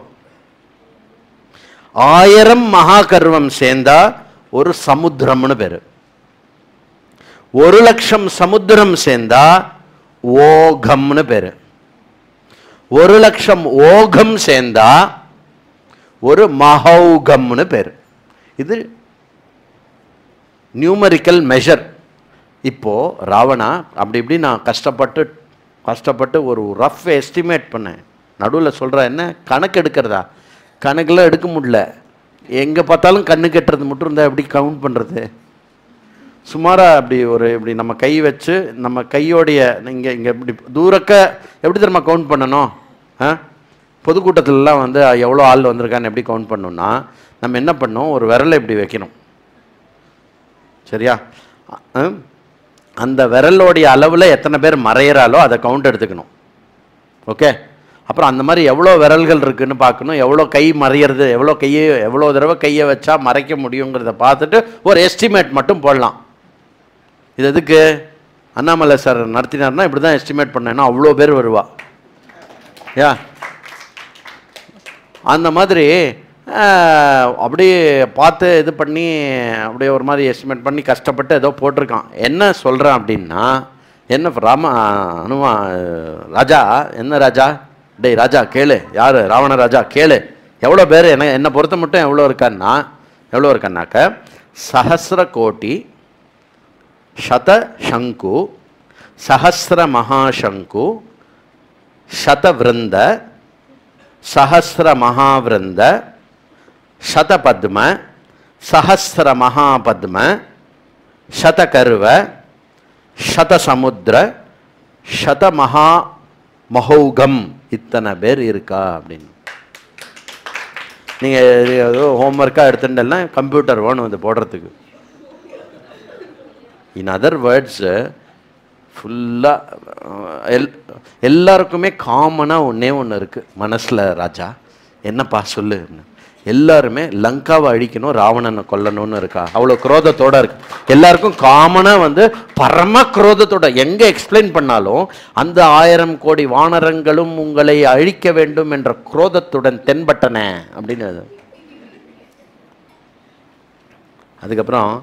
ஆயிரம் மகா கர்வம் சேர்ந்தா ஒரு சமுத்திரம்னு பேரு ஒரு லட்சம் சமுத்திரம் சேர்ந்தா ஓகம்னு பேரு ஒரு லட்சம் ஓகம் சேர்ந்தா ஒரு மகௌகம்னு பேர் இது நியூமரிக்கல் மெஷர் இப்போ ராவணா அப்படி இப்படி நான் கஷ்டப்பட்டு கஷ்டப்பட்டு ஒரு ரஃப் எஸ்டிமேட் பண்ணேன் நடுவில் சொல்கிறேன் என்ன கணக்கு எடுக்கிறதா கணக்கெல்லாம் எடுக்க முடியல எங்கே பார்த்தாலும் கண்ணு கட்டுறது மட்டும் இருந்தால் எப்படி கவுண்ட் பண்ணுறது சுமாராக அப்படி ஒரு இப்படி நம்ம கை வச்சு நம்ம கையோடைய இங்கே இங்கே இப்படி தூரக்க எப்படி தெரியுமா கவுண்ட் பண்ணணும் ஆ பொதுக்கூட்டத்திலலாம் வந்து எவ்வளோ ஆள் வந்திருக்கான்னு எப்படி கவுண்ட் பண்ணணும்னா நம்ம என்ன பண்ணோம் ஒரு விரலை இப்படி வைக்கணும் சரியா அ, அந்த விரலோடைய அளவில் எத்தனை பேர் மறையிறாலோ அதை கவுண்ட் எடுத்துக்கணும் ஓகே அப்புறம் அந்த மாதிரி எவ்வளோ விரல்கள் இருக்குன்னு பார்க்கணும் எவ்வளோ கை மறையிறது எவ்வளோ கையை எவ்வளோ தடவை கையை வச்சா மறைக்க முடியுங்கிறத பார்த்துட்டு ஒரு எஸ்டிமேட் மட்டும் போடலாம் இது எதுக்கு அண்ணாமலை சார் நடத்தினார்னா இப்படி தான் எஸ்டிமேட் பண்ணேன்னா அவ்வளோ பேர் வருவா யா அந்த மாதிரி ஆஹ், அப்படியே பார்த்து இது பண்ணி அப்படியே ஒரு மாதிரி எஸ்டிமேட் பண்ணி கஷ்டப்பட்டு ஏதோ போட்டிருக்கான் என்ன சொல்கிறேன் அப்படின்னா என்ன ராம அனுமா ராஜா என்ன ராஜா டேய் ராஜா கேளு யார் ராவண ராஜா கேளு எவ்வளோ பேர் என்ன என்னை பொறுத்த மட்டும் எவ்வளோ இருக்கான்னா எவ்வளோ இருக்கான்னாக்க சஹசிர கோட்டி ಶತ ಶಂಕು ಸಹಸ್ರ ಮಹಾಶಂಕು ಶತವೃಂದ ಸಹಸ್ರ ಮಹಾವೃಂದ ಶತಪದ್ಮ ಸಹಸ್ರ ಮಹಾಪದ್ಮ ಶತಕರ್ವ ಶತசமுத்திர ಶತ மகா மகௌகம் இத்தனை பேர் இருக்கா அப்படின்னு நீங்கள் ஏதோ ஹோம்ஒர்க்காக எடுத்துட்டேன்னா கம்ப்யூட்டர் வேணும் இது போடுறதுக்கு இன் அதர் வேர்ட்ஸு ஃபுல்லாக எல் எல்லாருக்குமே காமனாக ஒன்றே ஒன்று இருக்குது மனசில் ராஜா என்னப்பா சொல்லு எல்லாருமே லங்காவை அழிக்கணும் ராவணனை கொல்லணும்னு இருக்கா அவ்வளோ குரோதத்தோட இருக்கு எல்லாருக்கும் காமனாக வந்து பரம குரோதத்தோட எங்கே எக்ஸ்பிளைன் பண்ணாலும் அந்த ஆயிரம் கோடி வானரங்களும் உங்களை அழிக்க வேண்டும் என்ற குரோதத்துடன் தென்பட்டன அப்படின்னு அது. அதுக்கப்புறம்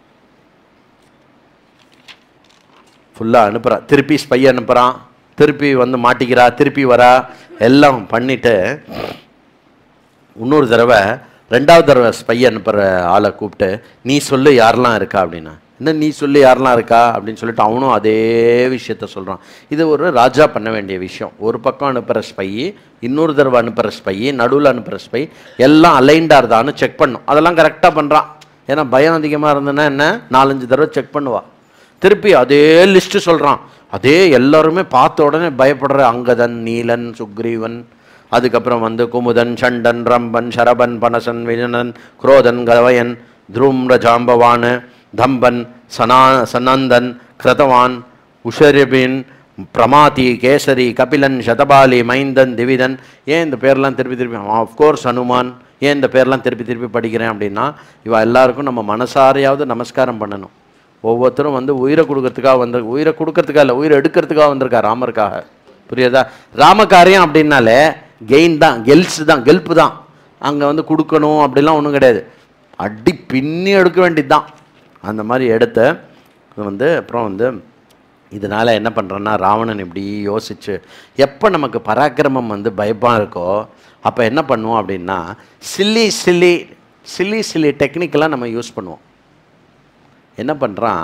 ஃபுல்லாக அனுப்புகிறான் திருப்பி ஸ்பை அனுப்புகிறான் திருப்பி வந்து மாட்டிக்கிறா திருப்பி வரா எல்லாம் பண்ணிட்டு இன்னொரு தடவை ரெண்டாவது தடவை ஸ்பை அனுப்புகிற ஆளை கூப்பிட்டு நீ சொல்லு யாரெல்லாம் இருக்கா அப்படின்னா என்ன நீ சொல்லு யாரெல்லாம் இருக்கா அப்படின்னு சொல்லிட்டு அவனும் அதே விஷயத்த சொல்கிறான் இது ஒரு ராஜா பண்ண வேண்டிய விஷயம் ஒரு பக்கம் அனுப்புகிற ஸ்பை இன்னொரு தடவை அனுப்புகிற ஸ்பை நடுவில் அனுப்புகிற ஸ்பை எல்லாம் அலைண்டாக இருந்தான்னு செக் பண்ணும் அதெல்லாம் கரெக்டாக பண்ணுறான் ஏன்னா பயம் அதிகமாக இருந்ததுன்னா என்ன நாலஞ்சு தடவை செக் பண்ணுவா திருப்பி அதே லிஸ்ட்டு சொல்கிறான் அதே எல்லாருமே பார்த்த உடனே பயப்படுற அங்கதன் நீலன் சுக்ரீவன் அதுக்கப்புறம் வந்து குமுதன் சண்டன் ரம்பன் சரபன் பனசன் விஜனன் குரோதன் கவயன் த்ரும்ர ஜாம்பவான் தம்பன் சனா சனந்தன் கிரதவான் உஷரிபின் பிரமாதி கேசரி கபிலன் சதபாலி மைந்தன் திவிதன் ஏன் இந்த பேர்லாம் திருப்பி திருப்பி ஆஃப்கோர்ஸ் ஹனுமான் ஏன் இந்த பேர்லாம் திருப்பி திருப்பி படிக்கிறேன் அப்படின்னா இவ எல்லாருக்கும் நம்ம மனசாரையாவது நமஸ்காரம் பண்ணணும் ஒவ்வொருத்தரும் வந்து உயிரை கொடுக்கறதுக்காக வந்து உயிரை கொடுக்கறதுக்காக இல்லை உயிரை எடுக்கிறதுக்காக வந்திருக்கா ராமருக்காக புரியுதா ராமகாரியம் அப்படின்னாலே கெயின் தான் கெல்ஸ் தான் கெல்ப்பு தான் அங்கே வந்து கொடுக்கணும் அப்படிலாம் ஒன்றும் கிடையாது அடி பின்னி எடுக்க வேண்டியது தான் அந்த மாதிரி எடுத்து இது வந்து அப்புறம் வந்து இதனால் என்ன பண்ணுறேன்னா ராவணன் இப்படி யோசிச்சு எப்போ நமக்கு பராக்கிரமம் வந்து பயமாக இருக்கோ அப்போ என்ன பண்ணுவோம் அப்படின்னா சில்லி சில்லி சில்லி சில்லி டெக்னிக்கெல்லாம் நம்ம யூஸ் பண்ணுவோம் என்ன பண்ணுறான்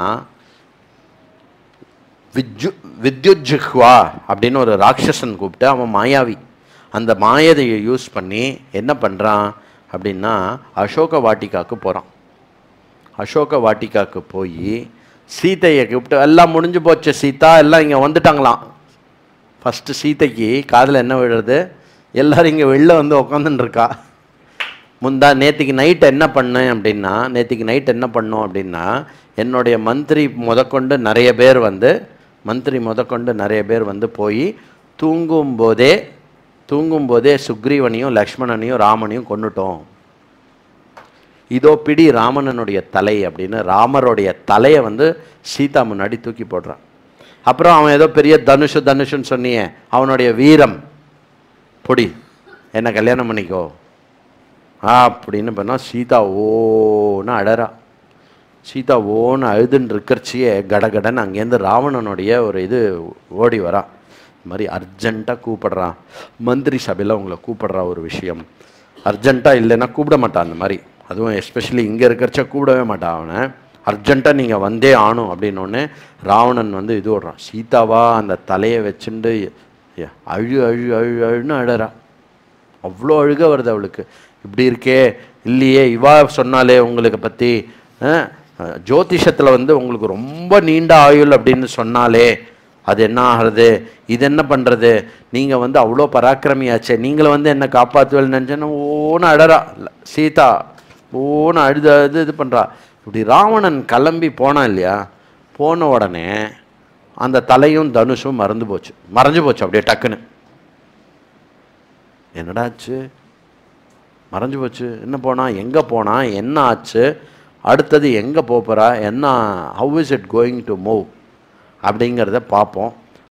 வித்யு வித்யுஜ்ஹ்வா அப்படின்னு ஒரு ராட்சசன் கூப்பிட்டு அவன் மாயாவி அந்த மாயதையை யூஸ் பண்ணி என்ன பண்ணுறான் அப்படின்னா அசோக வாட்டிக்காக்கு போகிறான் அசோக வாட்டிக்காக்கு போய் சீதையை கூப்பிட்டு எல்லாம் முடிஞ்சு போச்சு சீதா எல்லாம் இங்கே வந்துட்டாங்களாம் ஃபஸ்ட்டு சீதைக்கு காதில் என்ன விழுறது எல்லாரும் இங்கே வெளில வந்து உக்காந்துன்னு இருக்கா முந்தா நேற்றுக்கு நைட் என்ன பண்ணேன் அப்படின்னா நேற்றுக்கு நைட் என்ன பண்ணோம் அப்படின்னா என்னுடைய மந்திரி முதற்கொண்டு நிறைய பேர் வந்து மந்திரி முதற்கொண்டு நிறைய பேர் வந்து போய் தூங்கும்போதே தூங்கும்போதே சுக்ரீவனையும் லக்ஷ்மணனையும் ராமனையும் கொண்டுட்டோம் இதோ பிடி ராமனனுடைய தலை அப்படின்னு ராமருடைய தலையை வந்து சீதா முன்னாடி தூக்கி போடுறான் அப்புறம் அவன் ஏதோ பெரிய தனுஷு தனுஷுன்னு சொன்னியே அவனுடைய வீரம் பொடி என்ன கல்யாணம் பண்ணிக்கோ ஆ அப்படின்னு பண்ணால் சீதா ஓன்னு அழறா சீதா ஓன்னு அழுதுன்னு இருக்கிறச்சியே கடகடன்னு அங்கேருந்து ராவணனுடைய ஒரு இது ஓடி வரா இந்த மாதிரி அர்ஜெண்ட்டாக கூப்பிடுறான் மந்திரி சபையில் உங்களை கூப்பிடுறா ஒரு விஷயம் அர்ஜெண்ட்டாக இல்லைன்னா கூப்பிட மாட்டான் அந்த மாதிரி அதுவும் எஸ்பெஷலி இங்கே இருக்கிறச்ச கூப்பிடவே மாட்டான் அவனை அர்ஜெண்ட்டாக நீங்கள் வந்தே ஆணும் அப்படின்னோடனே ராவணன் வந்து இது ஓடுறான் சீதாவா அந்த தலையை வச்சுண்டு ஏ, அழு அழு அழு அழுன்னு அழறா அவ்வளோ அழுக வருது அவளுக்கு இப்படி இருக்கே இல்லையே இவா சொன்னாலே உங்களுக்கு பற்றி ஜோதிஷத்தில் வந்து உங்களுக்கு ரொம்ப நீண்ட ஆயுள் அப்படின்னு சொன்னாலே அது என்ன ஆகிறது இது என்ன பண்ணுறது நீங்கள் வந்து அவ்வளோ பராக்கிரமியாச்சே நீங்களும் வந்து என்னை காப்பாற்றுவேன்னு நினச்சேன்னா ஓன்னு அழறா சீதா ஓன்னு அழுது அழுது இது பண்ணுறா இப்படி ராவணன் கிளம்பி போனான் இல்லையா போன உடனே அந்த தலையும் தனுஷும் மறந்து போச்சு மறைஞ்சு போச்சு அப்படியே டக்குன்னு என்னடாச்சு மறைஞ்சு போச்சு என்ன போனா எங்கே போனா என்ன ஆச்சு அடுத்தது எங்கே போகிறா என்ன how is it going to move அப்படிங்கிறத பார்ப்போம்